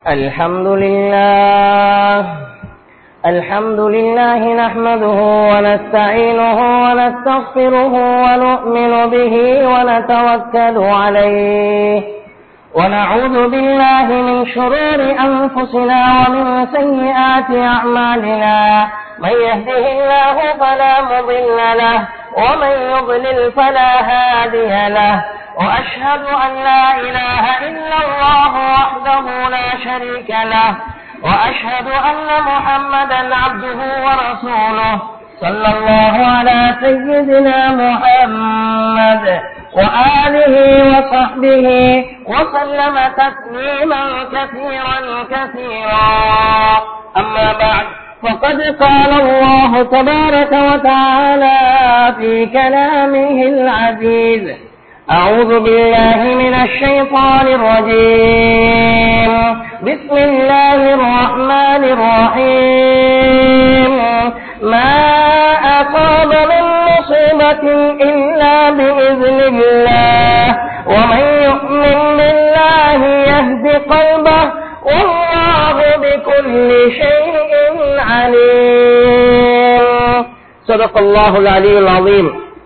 الحمد لله الحمد لله نحمده ونستعينه ونستغفره ونؤمن به ونتوكل عليه ونعوذ بالله من شرور أنفسنا ومن سيئات أعمالنا من يهده الله فلا مضل له ومن يضلل فلا هادي له وأشهد أن لا إله إلا الله وحده لا شريك له وأشهد أن محمدا عبده ورسوله صلى الله على سيدنا محمد وآله وصحبه وسلم تسليما كثيرا كثيرا أما بعد فقد قال الله تبارك وتعالى في كلامه العزيز أعوذ بالله من الشيطان الرجيم بسم الله الرحمن الرحيم ما أصاب من مصيبة إلا بإذن الله ومن يؤمن بالله يهد قلبه والله بكل شيء عليم صدق الله العلي العظيم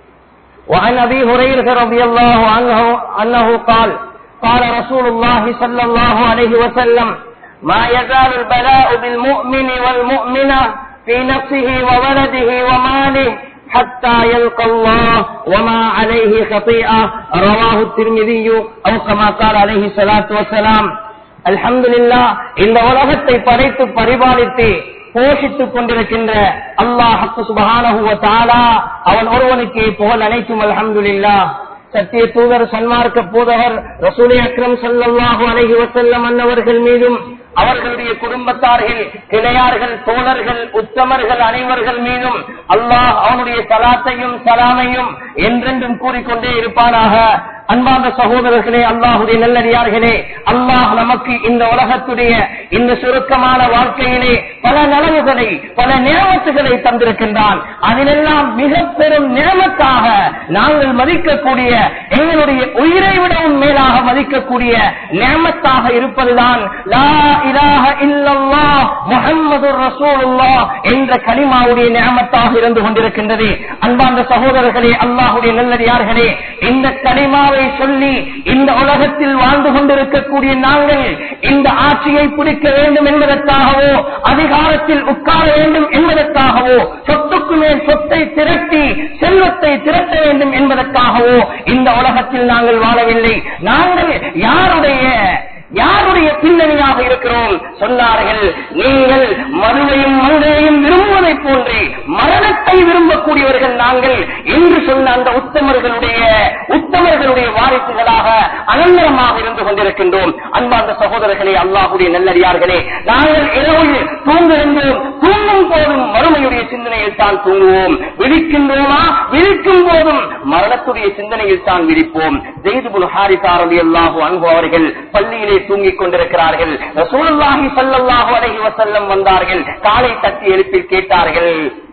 وعن ابي هريره رضي الله عنه انه قال قال رسول الله صلى الله عليه وسلم ما يزال البلاء بالمؤمن والمؤمنه في نفسه وولده وماله حتى يلقى الله وما عليه خطيئه رواه الترمذي او كما قال عليه الصلاه والسلام الحمد لله இந்த உலகத்தை படைத்து பரிபாலித்து போஷித்துக் கொண்டிருக்கின்ற அல்லாஹ் சுபஹானஹுவ தாலா அவன் ஒருவனுக்கு புகழ் அனைத்தும் அல்ஹம்துலில்லா சத்திய தூதர் சன்மார்க்க பூதகர் ரசூலி அக்ரம் சல்லாஹு அலஹி வசல்லம் அன்னவர்கள் மீதும் அவர்களுடைய குடும்பத்தார்கள் கிளையார்கள் தோழர்கள் உத்தமர்கள் அனைவர்கள் மீதும் அல்லாஹ் அவனுடைய சலாத்தையும் சலாமையும் என்றென்றும் கூறிக்கொண்டே இருப்பானாக அன்பார்ந்த சகோதரர்களே அல்லாஹுடைய நல்லடியார்களே அல்லாஹ் நமக்கு இந்த உலகத்துடைய இந்த சுருக்கமான வாழ்க்கையிலே பல நலவுகளை பல நியமத்துகளை தந்திருக்கின்றான் அதிலெல்லாம் மிக பெரும் நியமத்தாக நாங்கள் மதிக்கக்கூடிய எங்களுடைய உயிரை விடவும் மேலாக மதிக்கக்கூடிய நியமத்தாக இருப்பதுதான் லா இலாஹ இல்லல்லா முஹம்மது ரசூலுல்லா என்ற கலிமாவுடைய நியமத்தாக இருந்து கொண்டிருக்கின்றது அன்பார்ந்த சகோதரர்களே அல்லாஹுடைய நல்லடியார்களே இந்த கலிமாவை சொல்லி இந்த உலகத்தில் வாழ்ந்து கொண்டிருக்கக்கூடிய நாங்கள் இந்த ஆட்சியை பிடிக்க வேண்டும் என்பதற்காகவோ அதிகாரத்தில் உட்கார வேண்டும் என்பதற்காகவோ சொத்துக்கு மேல் சொத்தை திரட்டி செல்வத்தை திரட்ட வேண்டும் என்பதற்காகவோ இந்த உலகத்தில் நாங்கள் வாழவில்லை நாங்கள் யாருடைய யாருடைய பின்னணியாக இருக்கிறோம் சொன்னார்கள் நீங்கள் மதுவையும் மங்கையையும் விரும்புவதை போன்றே மரணத்தை விரும்பக்கூடியவர்கள் நாங்கள் என்று சொன்ன அந்த உத்தமர்களுடைய உத்தமர்களுடைய வாரிசுகளாக அனந்தரமாக இருந்து கொண்டிருக்கின்றோம் அன்பார்ந்த சகோதரர்களே அல்லாஹுடைய நல்லடியார்களே நாங்கள் இரவு தூங்குகின்றோம் தூங்கும் போதும் மறுமையுடைய சிந்தனையில் தான் தூங்குவோம் விழிக்கின்றோமா விழிக்கும் போதும் மரணத்துடைய சிந்தனையில் தான் விழிப்போம் ஜெய்துபுல் ஹாரிசாரதி அல்லாஹு அன்பு அவர்கள் பள்ளியிலே தூங்கிக் கொண்டிருக்கிறார்கள் ரசூலுல்லாஹி ஸல்லல்லாஹு அலைஹி வஸல்லம் வந்தார்கள் காலை தட்டி எழுப்பி கேட்டார்கள்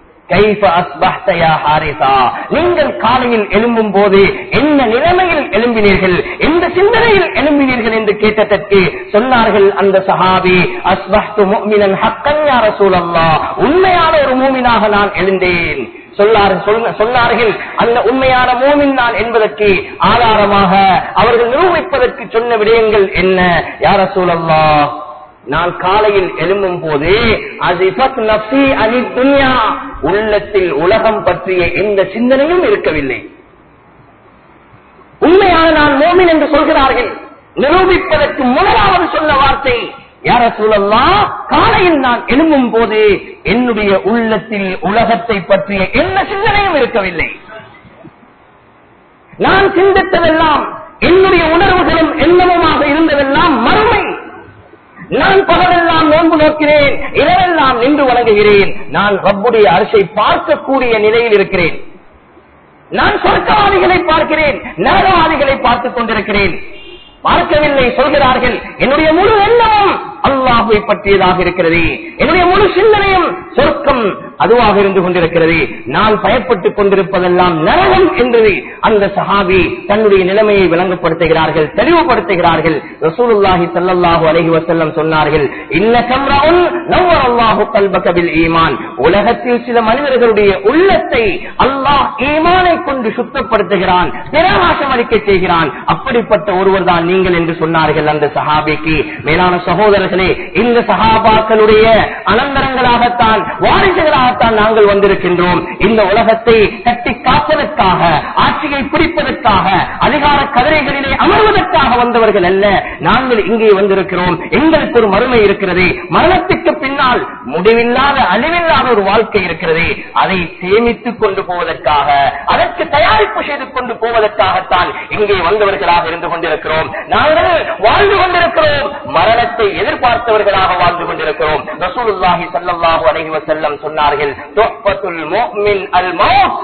நீங்கள் காலையில் எழும்பும் போது என்ன நிலைமையில் எழும்பினீர்கள் எந்த சிந்தனையில் எழும்பினீர்கள் என்று கேட்டதற்கு சொன்னார்கள் அந்த சஹாபி அஸ்பஹ்து முஃமினன் ஹக்கன் யா ரசூலல்லாஹ் உண்மையான ஒரு மூமினாக நான் எழுந்தேன் சொன்னார்கள் அந்த உண்மையான மோமின் நான் என்பதற்கு ஆதாரமாக அவர்கள் நிரூபிப்பதற்கு சொன்ன விடயங்கள் என்ன யார சூழல்லா நான் காலையில் எழும்பும் போது உள்ளத்தில் உலகம் பற்றிய எந்த சிந்தனையும் இருக்கவில்லை உண்மையான நான் மோமின் என்று சொல்கிறார்கள் நிரூபிப்பதற்கு முதலாவது சொன்ன வார்த்தை யார சூழல்லா காலையில் நான் எழும்பும் போது என்னுடைய உள்ளத்தில் உலகத்தை பற்றிய எந்த சிந்தனையும் இருக்கவில்லை நான் சிந்தித்ததெல்லாம் என்னுடைய உணர்வுகளும் எண்ணமுமாக இருந்ததெல்லாம் மறுமை நான் பகலெல்லாம் நோன்பு நோக்கிறேன் இரவெல்லாம் நின்று வணங்குகிறேன் நான் ரப்புடைய அரசை பார்க்கக்கூடிய நிலையில் இருக்கிறேன் நான் சொர்க்கவாதிகளை பார்க்கிறேன் நரகவாதிகளை பார்த்துக் கொண்டிருக்கிறேன் பார்க்கவில்லை சொல்கிறார்கள் என்னுடைய முழு எண்ணமும் அல்லாஹுவை பற்றியதாக இருக்கிறது என்னுடைய முழு சிந்தனையும் சொர்க்கம் அதுவாக இருந்து கொண்டிருக்கிறது நான் பயப்பட்டுக் கொண்டிருப்பதெல்லாம் நரகம் என்று அந்த சஹாபி தன்னுடைய நிலைமையை விளங்கப்படுத்துகிறார்கள் தெளிவுபடுத்துகிறார்கள் ரசூலுல்லாஹி ஸல்லல்லாஹு அலைஹி வஸல்லம் சொன்னார்கள் இன்ன கம்ரவுன் நவ்வரல்லாஹு கல்பக பில் ஈமான் உலகத்தில் சில மனிதர்களுடைய உள்ளத்தை அல்லாஹ் ஈமானை கொண்டு சுத்தப்படுத்துகிறான் பிரகாசம் அளிக்க செய்கிறான் அப்படிப்பட்ட ஒருவர் தான் நீங்கள் என்று சொன்னார்கள் அந்த சஹாபிக்கு மேலான சகோதரர்களே இந்த சஹாபாக்களுடைய அனந்தரங்களாகத்தான் வாரிசுகளாகத்தான் நாங்கள் வந்திருக்கின்றோம் இந்த உலகத்தை கட்டி காப்பதற்காக ஆட்சியை பிடிப்பதற்காக அதிகார கதிரைகளிலே அமர்வதற்காக வந்தவர்கள் அல்ல நாங்கள் இங்கே வந்திருக்கிறோம் எங்களுக்கு ஒரு மறுமை இருக்கிறது மரணத்துக்கு பின்னால் முடிவில்லாத அழிவில்லாத ஒரு வாழ்க்கை இருக்கிறது அதை சேமித்துக் கொண்டு போவதற்காக அதற்கு தயாரிப்பு செய்து கொண்டு போவதற்காகத்தான் இங்கே வந்தவர்களாக இருந்து கொண்டிருக்கிறோம் நாங்கள் வாழ்ந்து கொண்டிருக்கிறோம் மரணத்தை எதிர்பார்த்தவர்களாக வாழ்ந்து கொண்டிருக்கிறோம் ரசூலுல்லாஹி ஸல்லல்லாஹு அலைஹி வஸல்லம் சொன்னார்கள் துஹ்பத்துல் முஃமின் அல் மௌத்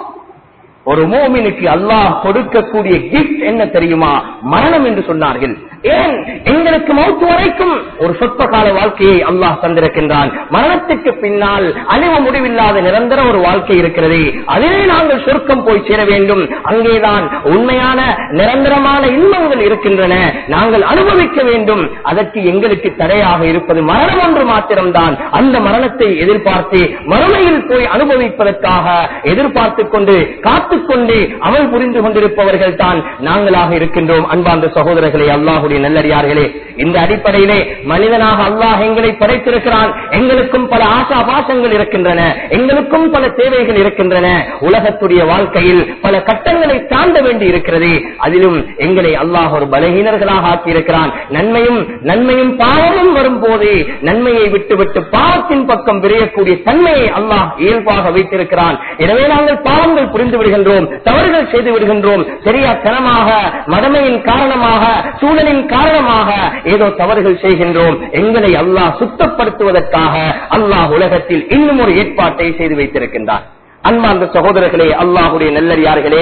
ஒரு மோமினுக்கு அல்லாஹ் கொடுக்கக்கூடிய கிஃப்ட் என்ன தெரியுமா மரணம் என்று சொன்னார்கள் ஏன் எங்களுக்கு மௌத்து வரைக்கும் ஒரு சொற்ப கால வாழ்க்கையை அல்லாஹ் தந்திருக்கின்றான் மரணத்துக்கு பின்னால் அழிவு முடிவில்லாத நிரந்தர ஒரு வாழ்க்கை இருக்கிறது அதிலே நாங்கள் சொர்க்கம் போய் சேர வேண்டும் அங்கேதான் உண்மையான நிரந்தரமான இன்பங்கள் இருக்கின்றன நாங்கள் அனுபவிக்க வேண்டும் அதற்கு எங்களுக்கு தடையாக இருப்பது மரணம் ஒன்று மாத்திரம்தான் அந்த மரணத்தை எதிர்பார்த்து மறுமையில் போய் அனுபவிப்பதற்காக எதிர்பார்த்துக் கொண்டு காத்துக்கொண்டு அமல் புரிந்து கொண்டிருப்பவர்கள் தான் நாங்களாக இருக்கின்றோம் அன்பார்ந்த சகோதரர்களே அல்லாஹுடைய நல்லடியார்களே இந்த அடிப்படையிலே மனிதனாக அல்லாஹ் எங்களை படைத்திருக்கிறான் எங்களுக்கும் பல ஆசா பாசங்கள் இருக்கின்றன எங்களுக்கும் பல தேவைகள் இருக்கின்றன உலகத்துடைய வாழ்க்கையில் பல கட்டங்களை தாண்ட வேண்டி இருக்கிறது அதிலும் எங்களை அல்லாஹ் ஒரு பலகீனர்களாக ஆக்கியிருக்கிறான் நன்மையும் நன்மையும் பாவமும் வரும்போது நன்மையை விட்டுவிட்டு பாவத்தின் பக்கம் விரையக்கூடிய தன்மையை அல்லாஹ் இயல்பாக வைத்திருக்கிறான் எனவே நாங்கள் பாவங்கள் புரிந்து விடுகின்றோம் தவறுகள் செய்து விடுகின்றோம் சரியாத்தனமாக மடமையின் காரணமாக சூழலின் காரணமாக ஏதோ தவறுகள் செய்கின்றோம் எங்களை அல்லாஹ் சுத்தப்படுத்துவதற்காக அல்லாஹ் உலகத்தில் இன்னும் ஒரு ஏற்பாட்டை செய்து வைத்திருக்கின்றார் அன்பார்ந்த சகோதரர்களே அல்லாஹுடைய நல்லறியார்களே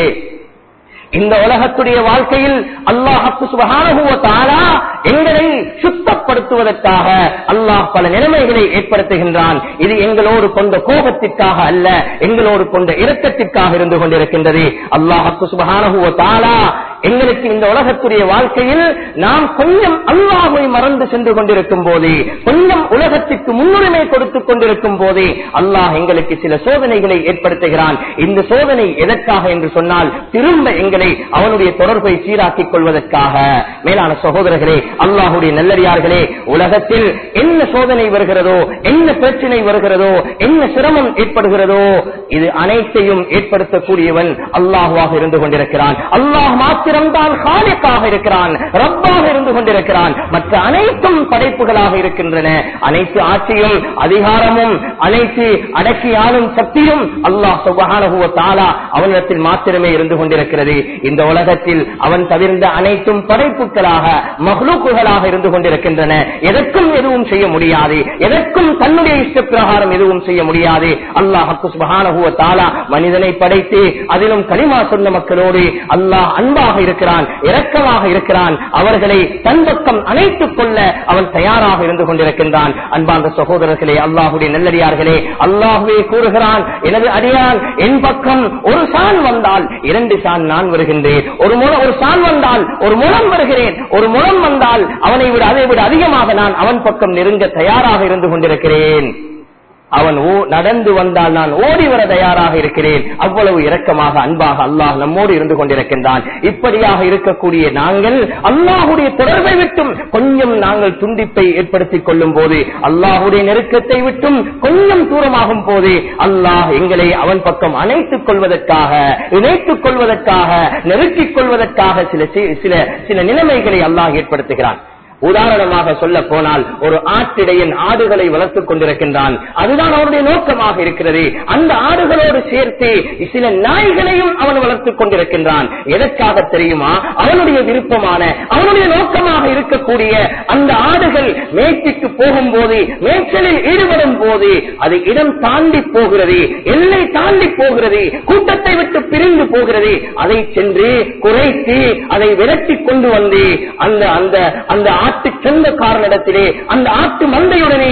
இந்த உலகத்துடைய வாழ்க்கையில் அல்லாஹு சுபஹானஹுவ தஆலா எங்களை சுத்தப்படுத்துவதற்காக அல்லாஹ் பல நிலைமைகளை ஏற்படுத்துகின்றான் இது எங்களோடு கொண்ட கோபத்திற்காக அல்ல எங்களோடு கொண்ட இரக்கத்திற்காக இருந்து கொண்டிருக்கின்றது அல்லாஹு சுபஹானஹுவ தஆலா எங்களுக்கு இந்த உலகத்துடைய வாழ்க்கையில் நாம் கொஞ்சம் அல்லாஹை மறந்து சென்று கொண்டிருக்கும் போதே கொஞ்சம் உலகத்திற்கு முன்னுரிமை கொடுத்துக் கொண்டிருக்கும் போதே அல்லாஹ் எங்களுக்கு சில சோதனைகளை ஏற்படுத்துகிறான் இந்த சோதனை எதற்காக என்று சொன்னால் திரும்ப எங்களை அவனுடைய தொடர்பை சீராக்கிக் கொள்வதற்காக மேலான சகோதரர்களே அல்லாஹுடைய நல்லடியார்களே உலகத்தில் என்ன சோதனை வருகிறதோ என்ன பிரச்சனை வருகிறதோ என்ன சிரமம் ஏற்படுகிறதோ இது அனைத்தையும் ஏற்படுத்தக்கூடியவன் அல்லாஹுவாக இருந்து கொண்டிருக்கிறான் அல்லாஹ் மாத்திரம்தான் காலிக்காக இருக்கிறான் ரப்பாக இருந்து கொண்டிருக்கிறான் மற்ற அனைத்தும் படைப்புகளாக இருக்கின்றன அனைத்து ஆட்சியும் அதிகாரமும் அனைத்து அடக்கி ஆளும் சக்தியும் அல்லாஹ் சுபஹானஹுவ தாலா அவனிடத்தில் மாத்திரமே இருந்து கொண்டிருக்கிறது இந்த உலகத்தில் அவன் தவிர்ந்த அனைத்தும் படைப்புகளாக மகளுக்குகளாக இருந்து கொண்டிருக்கின்றன எதற்கும் எதுவும் செய்ய முடியாது எதற்கும் தன்னுடைய இஷ்ட பிரகாரம் எதுவும் செய்ய முடியாது அல்லாஹ் சுபஹானஹுவ தாலா மனிதனை படைத்து அதிலும் கனிமா சொன்ன மக்களோடு அல்லாஹ் அன்பாக இருக்கிறான் இரக்கமாக இருக்கிறான் அவர்களை தன் பக்கம் அணைத்துக் கொள்ள அவன் தயாராக இருந்து கொண்டிருக்கின்றான் அன்பார்ந்த சகோதரர்களே அல்லாஹுடைய நல்லடியார்களே அல்லாஹுவே கூறுகிறான் எனது அடியான் என் பக்கம் ஒரு சான் வந்தால் இரண்டு சான் நான் வருகின்றேன் ஒரு முழம் ஒரு சான் வந்தால் ஒரு முழம் வருகிறேன் ஒரு முழம் வந்தால் அவனை விட அதை விட அதிகமாக நான் அவன் பக்கம் நெருங்க தயாராக இருந்து கொண்டிருக்கிறேன் அவன் ஓ- நடந்து வந்தால் நான் ஓடி வர தயாராக இருக்கிறேன் அவ்வளவு இரக்கமாக அன்பாக அல்லாஹ் நம்மோடு இருந்து கொண்டிருக்கின்றான் இப்படியாக இருக்கக்கூடிய நாங்கள் அல்லாஹுடைய தொடர்பை விட்டும் கொஞ்சம் நாங்கள் துண்டிப்பை ஏற்படுத்திக் கொள்ளும் போது அல்லாஹுடைய நெருக்கத்தை விட்டும் கொஞ்சம் தூரமாகும் போது அல்லாஹ் எங்களை அவன் பக்கம் அணைத்துக் கொள்வதற்காக இணைத்துக் கொள்வதற்காக நெருக்கிக் கொள்வதற்காக சில சி- சில சில நிலைமைகளை அல்லாஹ் ஏற்படுத்துகிறான் உதாரணமாக சொல்ல போனால் ஒரு ஆட்டிடையன் ஆடுகளை வளர்த்துக் கொண்டிருக்கின்றான் அதுதான் அவனுடைய நோக்கமாக இருக்கிறது அந்த ஆடுகளோடு சேர்த்து சில நாய்களையும் அவன் வளர்த்துக் கொண்டிருக்கின்றான் எதற்காக தெரியுமா அவனுடைய விருப்பமான அவனுடைய நோக்கமாக இருக்கக்கூடிய அந்த ஆடுகள் மேய்ச்சிக்கு போகும்போது மேய்ச்சலில் ஈடுபடும் போது அது இடம் தாண்டி போகிறது எல்லை தாண்டி போகிறது கூட்டத்தை விட்டு பிரிந்து போகிறது அதை சென்று குறைத்து அதை விரட்டி கொண்டு வந்து அந்த அந்த அந்த ஆட்டு சொந்தக்காரனிடத்திலே அந்த ஆட்டு மந்தையுடனே கொண்டு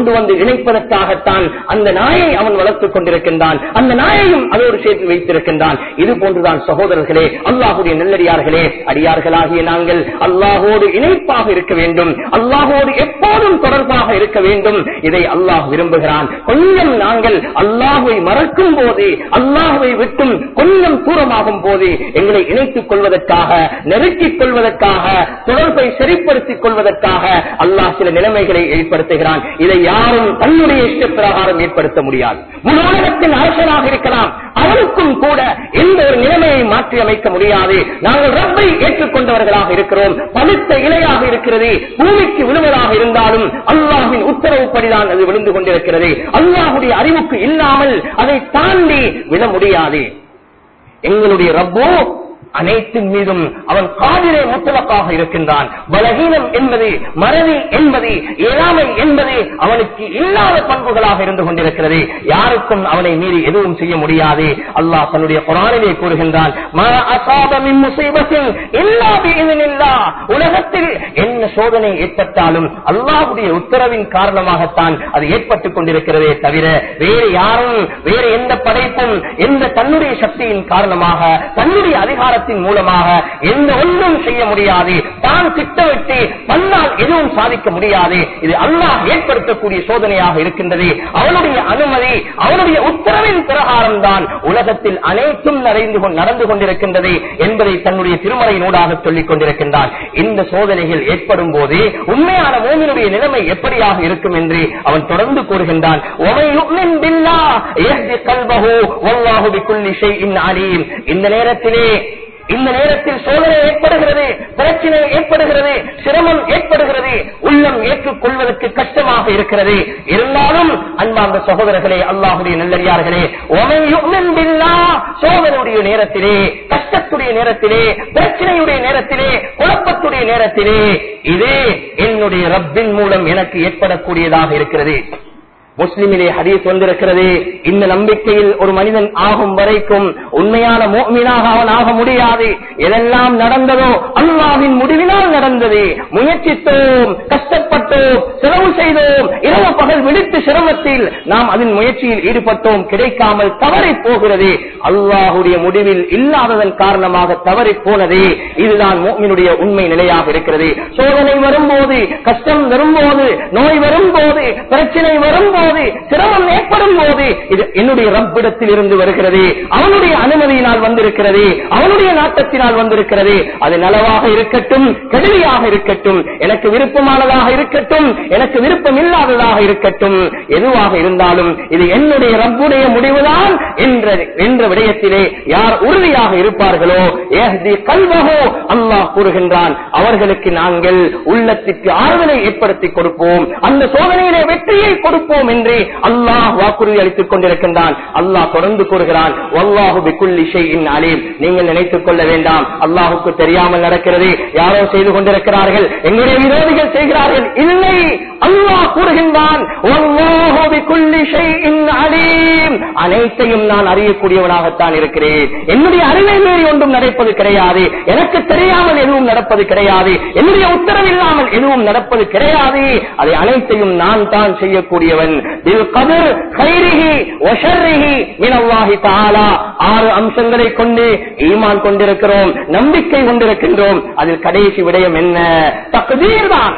கொண்டு வந்து இணைப்பதற்காகத்தான் அந்த நாயை அவன் வளர்த்துக் கொண்டிருக்கின்றான் அந்த நாயையும் அதோடு சேர்த்து வைத்திருக்கின்றான் இது போன்றுதான் சகோதரர்களே அல்லாஹுடைய நல்லடியார்களே அடியார்களாகிய நாங்கள் அல்லாஹோடு இணைப்பாக இருக்க வேண்டும் அல்லாஹோடு எப்போதும் தொடர்பாக இருக்க வேண்டும் இதை அல்லாஹ் விரும்புகிறான் கொஞ்சம் நாங்கள் அல்லாஹை மறக்கும் போது அல்லாஹுவை விட்டும் கொஞ்சம் தூரமாகும் போது எங்களை இணைத்துக் கொள்வதற்காக நெருக்கிக் கொள்வதற்காக தொடர்பை சரிப்படுத்திக் கொள்வதற்காக அல்லாஹ் சில நிலைமைகளை ஏற்படுத்துகிறான் இதை யாரும் தன்னுடைய இஷ்ட பிரகாரம் ஏற்படுத்த முடியாது முழு உலகத்தின் அரசனாக இருக்கலாம் அவனுக்கும் கூட எந்த ஒரு நிலைமையை மாற்றி அமைக்க முடியாது நாங்கள் ரப்பை ஏற்றுக்கொண்டவர்களாக இருக்கிறோம் பழுத்த இலையாக இருக்கிறது பூமிக்கு விழுவதாக இருந்தாலும் அல்லாஹின் உத்தரவுப்படிதான் அது விழுந்து கொண்டிருக்கிறது அல்லாஹுடைய அறிவுக்கு இல்லாமல் அதை தாண்டி விட முடியாது எங்களுடைய ரப்போ அனைத்தின் மீதும் அவன் காதிலே முத்தலக்காக இருக்கின்றான் பலகீனம் என்பது மறதி என்பது இயலாமை என்பது அவனுக்கு இல்லாத பண்புகளாக இருந்து கொண்டிருக்கிறது யாருக்கும் அவனை மீறி எதுவும் செய்ய முடியாது அல்லாஹ் தன்னுடைய குரானிலே கூறுகின்றான் "மா அஸாப மின் முஸீபத்தின் இல்லா பிஇذنில்லாஹ்." உலகத்தில் என்ன சோதனை ஏற்பட்டாலும் அல்லாஹ்வுடைய உத்தரவின் காரணமாகத்தான் அது ஏற்பட்டுக் கொண்டிருக்கிறதே தவிர வேறு யாரும் வேறு எந்த படைப்பும் எந்த தன்னுடைய சக்தியின் காரணமாக தன்னுடைய அதிகாரத்தின் மூலமாக எந்த ஒன்றும் செய்ய முடியாது தான் திட்டமிட்டு பண்ணால் எதுவும் சாதிக்க முடியாது இது அல்லாஹ் ஏற்படுத்தக்கூடிய சோதனையாக இருக்கின்றது அவனுடைய அனுமதி அவனுடைய உத்தரவின் பிரகாரம் தான் உலகத்தில் அனைத்தும் நிறைந்து கொண்டு- நடந்து கொண்டிருக்கின்றது என்பதை தன்னுடைய திருமறையினூடாக சொல்லிக் கொண்டிருக்கின்றான் இந்த சோதனைகள் ஏற்படும் போது உண்மையான மூமினுடைய நிலைமை எப்படியாக இருக்கும் என்று அவன் தொடர்ந்து கூறுகின்றான் "وَمَن يُؤْمِن بِاللَّهِ يَهْدِ قَلْبَهُ وَاللَّهُ بِكُلِّ شَيْءٍ عَلِيمٌ." இந்த நேரத்திலே இந்த நேரத்தில் சோதனை ஏற்படுகிறது பிரச்சனை ஏற்படுகிறது சிரமம் ஏற்படுகிறது உள்ளம் ஏற்றுக்கொள்வதற்கு கஷ்டமாக இருக்கிறது இருந்தாலும் அன்பார்ந்த சகோதரர்களே அல்லாஹுடைய நல்லடியார்களே "وَمَن يُؤْمِن بِاللَّهِ" சோதனையுடைய நேரத்திலே கஷ்டத்துடைய நேரத்திலே பிரச்சனையுடைய நேரத்திலே குழப்பத்துடைய நேரத்திலே இது என்னுடைய ரப்பின் மூலம் எனக்கு ஏற்படக்கூடியதாக இருக்கிறது முஸ்லிமிலே ஹதீஸ் வந்திருக்கிறது இந்த நம்பிக்கையில் ஒரு மனிதன் ஆகும் வரைக்கும் உண்மையான மோமினாக அவன் ஆக முடியாது எதெல்லாம் நடந்ததோ அல்லாவின் முடிவினால் நடந்தது முயற்சித்தோம் கஷ்டப்பட்டோம் செலவு செய்தோம் இரவு பகல் விழித்து சிரமத்தில் நாம் அதன் முயற்சியில் ஈடுபட்டோம் கிடைக்காமல் தவறி போகிறது அல்லாஹுடைய முடிவில் இல்லாததன் காரணமாக தவறி போனது இதுதான் மோமினுடைய உண்மை நிலையாக இருக்கிறது சோதனை வரும்போது கஷ்டம் வரும்போது நோய் வரும்போது பிரச்சனை வரும்போது சிரமம் ஏற்படும் போது இது என்னுடைய ரப்பிடத்தில் இருந்து வருகிறது அவனுடைய அனுமதியினால் வந்திருக்கிறது அவனுடைய நாட்டத்தினால் வந்திருக்கிறது அது நலவாக இருக்கட்டும் கெடுதியாக இருக்கட்டும் எனக்கு விருப்பமானதாக இருக்கட்டும் எனக்கு விருப்பம் இல்லாததாக இருக்கட்டும் எதுவாக இருந்தாலும் இது என்னுடைய ரப்புடைய முடிவுதான் என்ற என்ற விடயத்திலே யார் உறுதியாக இருப்பார்களோ ஏஹ்தி கல்வகோ அல்லாஹ் கூறுகின்றான் அவர்களுக்கு நாங்கள் உள்ளத்திற்கு ஆறுதலை ஏற்படுத்தி கொடுப்போம் அந்த சோதனையிலே வெற்றியை கொடுப்போம் என்று அல்லாஹ் வாக்குறுதி அளித்துக் கொண்டிருக்கின்றான் அல்லாஹ் தொடர்ந்து கூறுகிறான் வல்லாஹு பிக்குல்லி ஷைஇன் அலீம் நீங்கள் நினைத்துக் கொள்ள வேண்டாம் அல்லாஹுக்கு தெரியாமல் நடக்கிறது யாரோ செய்து கொண்டிருக்கிறார்கள் எங்களுடைய விரோதிகள் செய்கிறார்கள் இல்லை அல்லாஹ் கூறுகின்றான் வல்லாஹு பிக்குல்லி ஷைஇன் அலீம் அனைத்தையும் நான் அறியக்கூடியவனாகத்தான் இருக்கிறேன் என்னுடைய அறிவை மீறி ஒன்றும் நடப்பது கிடையாது எனக்கு தெரியாமல் எதுவும் நடப்பது கிடையாது என்னுடைய உத்தரவு இல்லாமல் எதுவும் நடப்பது கிடையாது அதை அனைத்தையும் நான் தான் செய்யக்கூடியவன் பில் கதிர் கைரிஹி ஒஷர்ரிஹி மினல்லாஹி தஆலா ஆறு அம்சங்களை கொண்டு ஈமான் கொண்டிருக்கிறோம் நம்பிக்கை கொண்டிருக்கின்றோம் அதில் கடைசி விடயம் என்ன தக்தீர் தான்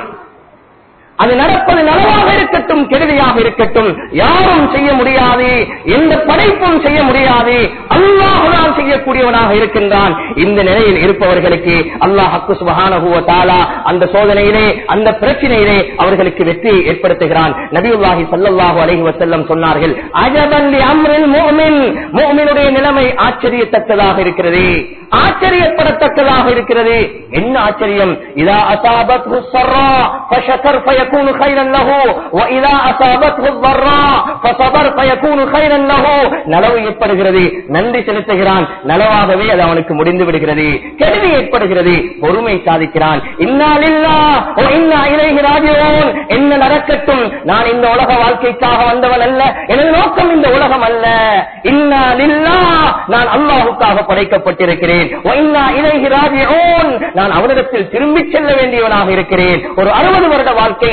அது நடப்பது நலவாக இருக்கட்டும் கெடுதியாக இருக்கட்டும் யாரும் செய்ய முடியாது எந்த படைப்பும் செய்ய முடியாது அல்லாஹுதான் செய்யக்கூடியவனாக இருக்கின்றான் இந்த நிலையில் இருப்பவர்களுக்கு அல்லாஹ் ஹக்கு சுபஹானஹு வ தஆலா அந்த சோதனையிலே அந்த பிரச்சனையிலே அவர்களுக்கு வெற்றியை ஏற்படுத்துகிறான் நபியுல்லாஹி ஸல்லல்லாஹு அலைஹி வஸல்லம் சொன்னார்கள் அஜபன் லி அம்ரில் முஃமின் முஃமினுடைய நிலைமை ஆச்சரியத்தக்கதாக இருக்கிறது ஆச்சரியப்படத்தக்கதாக இருக்கிறது என்ன ஆச்சரியம் இதா அசாபத்ஹு ஸர்ரா ஃபஷக்கர் ஃபயகூனு கைரன் லஹு வ இதா அசாபத்ஹு ضرா ஃபஸபர் ஃபயகூனு கைரன் லஹு நலவு ஏற்படுகிறது நன்றி செலுத்துகிறான் நலவாகவே அது அவனுக்கு முடிந்து விடுகிறது கெடுதி ஏற்படுகிறது பொறுமை சாதிக்கிறான் இன்னா லில்லாஹ் வ இன்னா இலைஹி ராஜிஊன் என்ன நடக்கட்டும் நான் இந்த உலக வாழ்க்கைக்காக வந்தவன் அல்ல எனது நோக்கம் இந்த உலகம் அல்ல இன்னா லில்லாஹ் நான் அல்லாஹ்வுக்காக படைக்கப்பட்டிருக்கிறேன் வ இன்னா இலைஹி ராஜிஊன் நான் அவனிடத்தில் திரும்பிச் செல்ல வேண்டியவனாக இருக்கிறேன் ஒரு அறுபது வருட வாழ்க்கை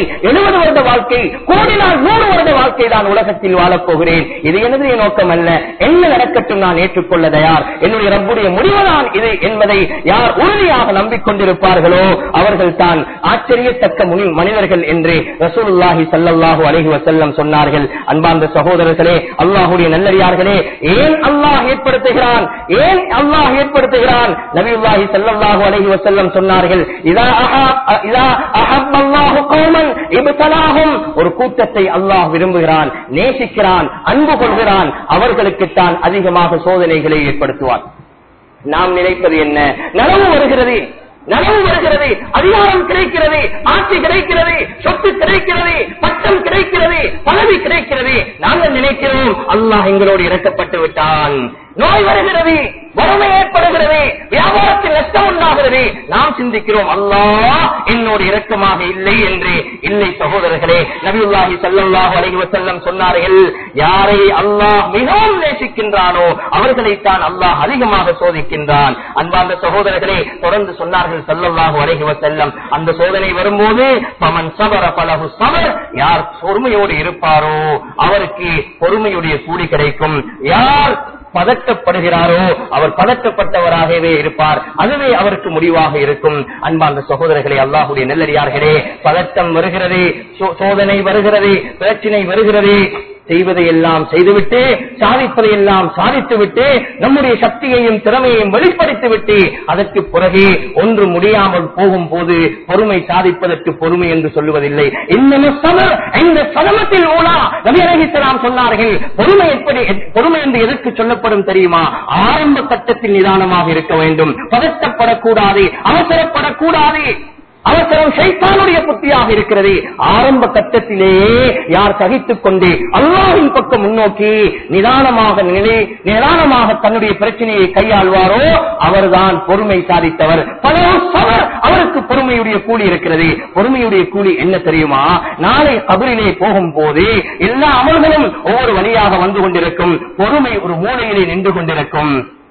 எழுபது வருட வாழ்க்கை கோடி நாள் நூறு வருட வாழ்க்கை தான் உலகத்தில் வாழப் போகிறேன் இது எனது நோக்கம் அல்ல என்ன நடக்கட்டும் நான் ஏற்றுக்கொள்ள தயார் என்னுடைய ரப்புடைய முடிவுதான் இது என்பதை யார் உறுதியாக நம்பிக்கொண்டிருப்பார்களோ அவர்கள் தான் ஆச்சரியத்தக்க முனி- மனிதர்கள் என்று ரசூலுல்லாஹி ஸல்லல்லாஹு அலைஹி வஸல்லம் சொன்னார்கள் அன்பார்ந்த சகோதரர்களே அல்லாஹ்வுடைய நல்லடியார்களே ஏன் அல்லாஹ் ஏற்படுத்துகிறான் ஏன் அல்லாஹ் ஏற்படுத்துகிறான் நபியுல்லாஹி ஸல்லல்லாஹு அலைஹி வஸல்லம் சொன்னார்கள் இதா அஹா- இதா அஹப்பல்லாஹு கௌமன் இப்தலாஹும் ஒரு கூட்டத்தை அல்லாஹ் விரும்புகிறான் நேசிக்கிறான் அன்பு கொள்கிறான் அவர்களுக்குத்தான் அதிகமாக சோதனைகளை ஏற்படுத்துவான் நாம் நினைப்பது என்ன நனவு வருகிறது நனவு வருகிறது அதிகாரம் கிடைக்கிறது ஆட்சி கிடைக்கிறது சொத்து கிடைக்கிறது பட்டம் கிடைக்கிறது பதவி கிடைக்கிறது நாங்கள் நினைக்கிறோம் அல்லாஹ் எங்களோடு இறக்கப்பட்டு விட்டான் நோய் வருகிறது வறுமை ஏற்படுகிறது வியாபாரத்தில் நஷ்டம் உண்டாகிறது நாம் சிந்திக்கிறோம் அல்லாஹ் என்னோடு இரக்கமாக இல்லை என்று இல்லை சகோதரர்களே நபியுல்லாஹி ஸல்லல்லாஹு அலைஹி வஸல்லம் சொன்னார்கள் யாரை அல்லாஹ் மிகவும் நேசிக்கின்றானோ அவர்களைத்தான் அல்லாஹ் அதிகமாக சோதிக்கின்றான் அன்பார்ந்த சகோதரர்களே தொடர்ந்து சொன்னார்கள் ஸல்லல்லாஹு அலைஹி வஸல்லம் அந்த சோதனை வரும்போது பமன் சபர பலஹு சபர் யார் பொறுமையோடு இருப்பாரோ அவருக்கு பொறுமையுடைய கூலி கிடைக்கும் யார் பதட்டப்படுகிறாரோ அவர் பதட்டப்பட்டவராகவே இருப்பார் அதுவே அவருக்கு முடிவாக இருக்கும் அன்பார்ந்த சகோதரர்களே அல்லாஹுடைய நெல்லடியார்களே பதட்டம் வருகிறது சோ- சோதனை வருகிறது பிரச்சினை வருகிறது செய்வதை எல்லாம் செய்துவிட்டு சாதிப்பதை எல்லாம் சாதித்துவிட்டு நம்முடைய சக்தியையும் திறமையையும் வெளிப்படுத்தி விட்டு அதற்கு பிறகு ஒன்று முடியாமல் போகும் போது பொறுமை சாதிப்பதற்கு பொறுமை என்று சொல்லுவதில்லை இந்த சமர் இந்த சதமத்தில் ஊழா நபி அலைஹிஸ்ஸலாம் சொன்னார்கள் பொறுமை எப்படி பொறுமை என்று எதற்கு சொல்லப்படும் தெரியுமா ஆரம்ப கட்டத்தில் நிதானமாக இருக்க வேண்டும் பதட்டப்படக்கூடாது அவசரப்படக்கூடாது அவசரம் சைத்தானுடைய புத்தியாக இருக்கிறது ஆரம்ப கட்டத்திலேயே யார் சகித்துக் கொண்டு அல்லாஹின் பக்கம் முன்னோக்கி நிதானமாக நிலை நிதானமாக தன்னுடைய பிரச்சனையை கையாள்வாரோ அவர்தான் பொறுமை சாதித்தவர் பல சவர் அவருக்கு பொறுமையுடைய கூலி இருக்கிறது பொறுமையுடைய கூலி என்ன தெரியுமா நாளை கபரிலே போகும் போது எல்லா அமல்களும் ஒவ்வொரு வழியாக வந்து கொண்டிருக்கும் பொறுமை ஒரு மூலையிலே நின்று கொண்டிருக்கும்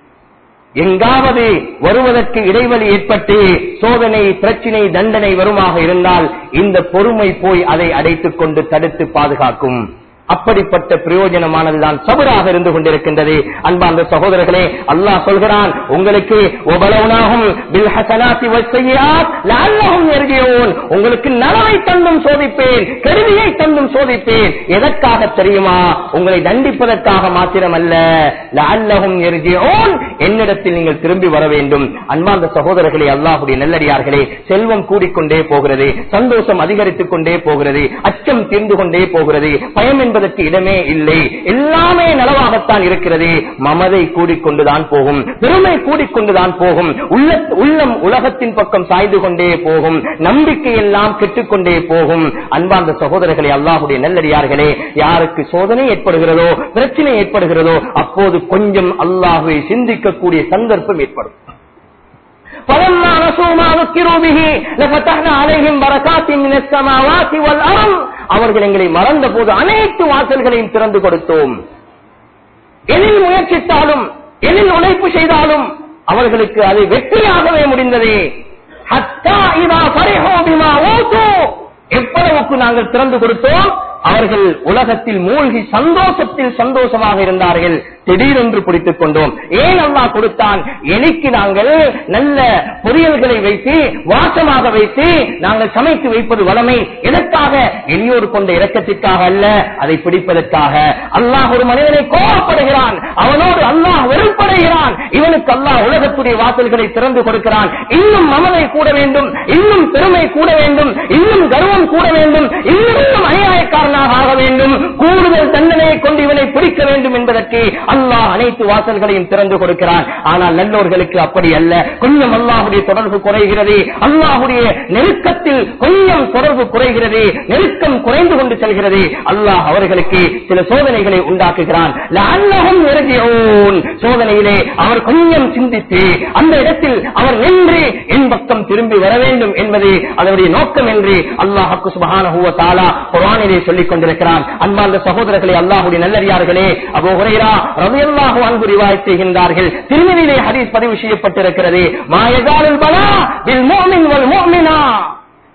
எங்காவது வருவதற்கு இடைவெளி ஏற்பட்டு சோதனை பிரச்சினை தண்டனை வருமாக இருந்தால் இந்த பொறுமை போய் அதை அடைத்துக் கொண்டு தடுத்து பாதுகாக்கும் அப்படிப்பட்ட பிரயோஜனமானதுதான் சபராக இருந்து கொண்டிருக்கின்றது அன்பார்ந்த சகோதரர்களே அல்லாஹ் சொல்கிறான் உங்களுக்கு உபலவுனாகும் பில் ஹசனாத்தி வஸ்ஸய்யிஆத் லஅல்லஹும் யர்ஜிஊன் உங்களுக்கு நலவை தந்தும் சோதிப்பேன் கருவியை தந்தும் சோதிப்பேன் எதற்காக தெரியுமா உங்களை தண்டிப்பதற்காக மாத்திரமல்ல லஅல்லஹும் யர்ஜிஊன் என்னிடத்தில் நீங்கள் திரும்பி வர வேண்டும் அன்பார்ந்த சகோதரர்களே அல்லாஹ்வுடைய நல்லடியார்களே செல்வம் கூடிக்கொண்டே போகிறது சந்தோஷம் அதிகரித்துக் கொண்டே போகிறது அச்சம் தீர்ந்து கொண்டே போகிறது பயம் என்பதற்கு இடமே இல்லை எல்லாமே நலவாகத்தான் இருக்கிறது மமதை கூடிக்கொண்டுதான் போகும் பெருமை கூடிக்கொண்டுதான் போகும் உள்ள உள்ளம் உலகத்தின் பக்கம் சாய்ந்து கொண்டே போகும் நம்பிக்கை எல்லாம் கெட்டுக்கொண்டே போகும் அன்பார்ந்த சகோதரர்களே அல்லாஹுடைய நல்லடியார்களே யாருக்கு சோதனை ஏற்படுகிறதோ பிரச்சனை ஏற்படுகிறதோ அப்போது கொஞ்சம் அல்லாஹுவை சிந்திக்கக்கூடிய சந்தர்ப்பம் ஏற்படும் فلما نسوا ما ذكروا به لفتحنا عليهم بركات من السماوات والارض அவர்கள் எங்களை மறந்த போது அனைத்து வாசல்களையும் திறந்து கொடுத்தோம் எதில் முயற்சித்தாலும் எதில் உழைப்பு செய்தாலும் அவர்களுக்கு அது வெற்றியாகவே முடிந்தது ஹத்தா இதா ஃபரிஹூ பிமா ஊது எவ்வளவுக்கு நாங்கள் திறந்து கொடுத்தோம் அவர்கள் உலகத்தில் மூழ்கி சந்தோஷத்தில் சந்தோஷமாக இருந்தார்கள் திடீரென்று பிடித்துக் கொண்டோம் ஏன் அல்லாஹ் கொடுத்தான் எலிக்கு நாங்கள் நல்ல பொரியல்களை வைத்து வாசமாக வைத்து நாங்கள் சமைத்து வைப்பது வளமை எதற்காக எலியோடு கொண்ட இரக்கத்திற்காக அல்ல அதை பிடிப்பதற்காக அல்லாஹ் ஒரு மனிதனை கோபப்படுகிறான் அவனோடு அல்லாஹ் வெறுப்படைகிறான் இவனுக்கு அல்லாஹ் உலகத்துடைய வாசல்களை திறந்து கொடுக்கிறான் இன்னும் மமதை கூட வேண்டும் இன்னும் பெருமை கூட வேண்டும் இன்னும் கர்வம் கூட வேண்டும் இன்னும் இன்னும் அநியாயக்காரனாக ஆக வேண்டும் கூடுதல் தண்டனையை கொண்டு இவனை பிடிக்க வேண்டும் என்பதற்கு அல்லாஹ் அனைத்து வாசல்களையும் திறந்து கொடுக்கிறான் ஆனால் நல்லோர்களுக்கு அப்படி அல்ல கொஞ்சம் அல்லாஹுடைய தொடர்பு குறைகிறது அல்லாஹுடைய நெருக்கத்தில் கொஞ்சம் தொடர்பு குறைகிறது நெருக்கம் குறைந்து கொண்டு செல்கிறது அல்லாஹ் அவர்களுக்கு சில சோதனைகளை உண்டாக்குகிறான் லஅல்லஹும் யர்ஜிஊன். சோதனையிலே அவர் கொஞ்சம் சிந்தித்து அந்த இடத்தில் அவர் நின்று என் பக்கம் திரும்பி வர வேண்டும் என்பது அதனுடைய நோக்கம் என்று அல்லாஹ் சுபஹானஹு வ தஆலா குர்ஆனிலே சொல்லிக் கொண்டிருக்கிறான் அன்பார்ந்த சகோதரர்களே அல்லாஹ்வுடைய நல்லடியார்களே அபூ ஹுரைரா ரலியல்லாஹு அன்ஹு ரிவாயத் செய்கின்றார்கள் திருமதியிலே ஹதீஸ் பதிவு செய்யப்பட்டிருக்கிறது மா யஸாலுல் பலா பில் முஃமின் வல் முஃமினா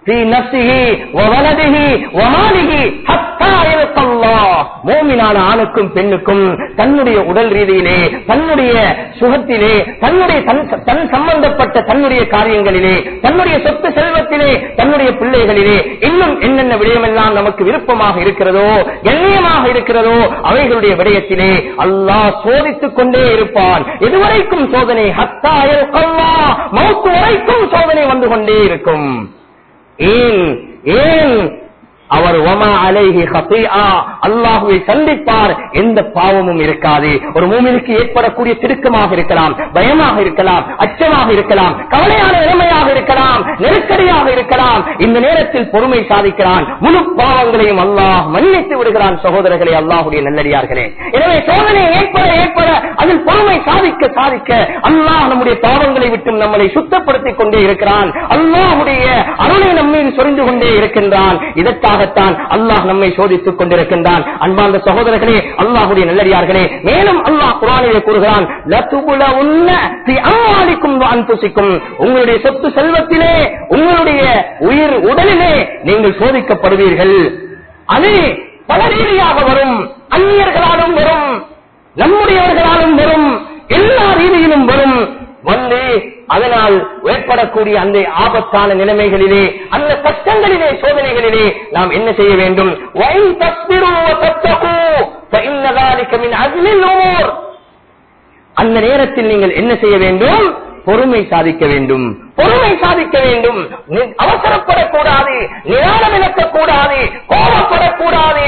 في نفسه وولده وماله حتى يلقى الله மூமினான ஆணுக்கும் பெண்ணுக்கும் தன்னுடைய உடல் ரீதியிலே தன்னுடைய சுகத்திலே தன்னுடைய தன் தன் சம்பந்தப்பட்ட தன்னுடைய காரியங்களிலே தன்னுடைய சொத்து செல்வத்திலே தன்னுடைய பிள்ளைகளிலே இன்னும் என்னென்ன விடயமெல்லாம் நமக்கு விருப்பமாக இருக்கிறதோ கண்ணியமாக இருக்கிறதோ அவைகளுடைய விடயத்திலே அல்லாஹ் சோதித்துக் கொண்டே இருப்பான் இதுவரைக்கும் சோதனை ஹத்தாயல் கல்லா மௌத்து வரைக்கும் சோதனை வந்து கொண்டே இருக்கும் ஏன் ஏன் அவர் ஒமா அலைஹி ஹசீஆ அல்லாஹுவை சந்திப்பார் எந்த பாவமும் இருக்காது ஒரு மூமினுக்கு ஏற்படக்கூடிய திடுக்கமாக இருக்கலாம் பயமாக இருக்கலாம் அச்சமாக இருக்கலாம் கவலையான நிலைமையாக இருக்கலாம் நெருக்கடியாக இருக்கலாம் இந்த நேரத்தில் பொறுமை சாதிக்கிறான் முழு பாவங்களையும் அல்லாஹ் மன்னித்து விடுகிறான் சகோதரர்களே அல்லாஹுடைய நல்லடியார்களே எனவே சோதனை ஏற்பட ஏற்பட அதில் பொறுமை சாதிக்க சாதிக்க அல்லாஹ் நம்முடைய பாவங்களை விட்டும் நம்மளை சுத்தப்படுத்திக் கொண்டே இருக்கிறான் அல்லாஹுடைய அருளை நம்ம மீது சொரிந்து கொண்டே இருக்கின்றான் இதற்காகத்தான் அல்லாஹ் நம்மை சோதித்துக் கொண்டிருக்கின்றான் அன்பார்ந்த சகோதரர்களே அல்லாஹுடைய நல்லடியார்களே மேலும் அல்லாஹ் குரானிலே கூறுகிறான் லத்துபுலவுன்ன ஃபி அம்வாலிக்கும் வ அன்ஃபுசிக்கும் உங்களுடைய சொத்து செல்வத்திலே உங்களுடைய உயிர் உடலிலே நீங்கள் சோதிக்கப்படுவீர்கள் அது பல ரீதியாக வரும் அந்நியர்களாலும் வரும் நம்முடையவர்களாலும் வரும் எல்லா ரீதியிலும் வரும் வந்து அதனால் ஏற்படக்கூடிய அந்த ஆபத்தான நிலைமைகளிலே அந்த கஷ்டங்களிலே சோதனைகளிலே நாம் என்ன செய்ய வேண்டும் وَإِن تَصْبِرُوا وَتَتَّقُوا فَإِنَّ ذَلِكَ مِنْ عَزْمِ الْأُمُورِ அந்த நேரத்தில் நீங்கள் என்ன செய்ய வேண்டும் பொறுமை சாதிக்க வேண்டும் பொறுமை சாதிக்க வேண்டும் நி- அவசரப்படக்கூடாது நிதானம் இழக்கக்கூடாது கோபப்படக்கூடாது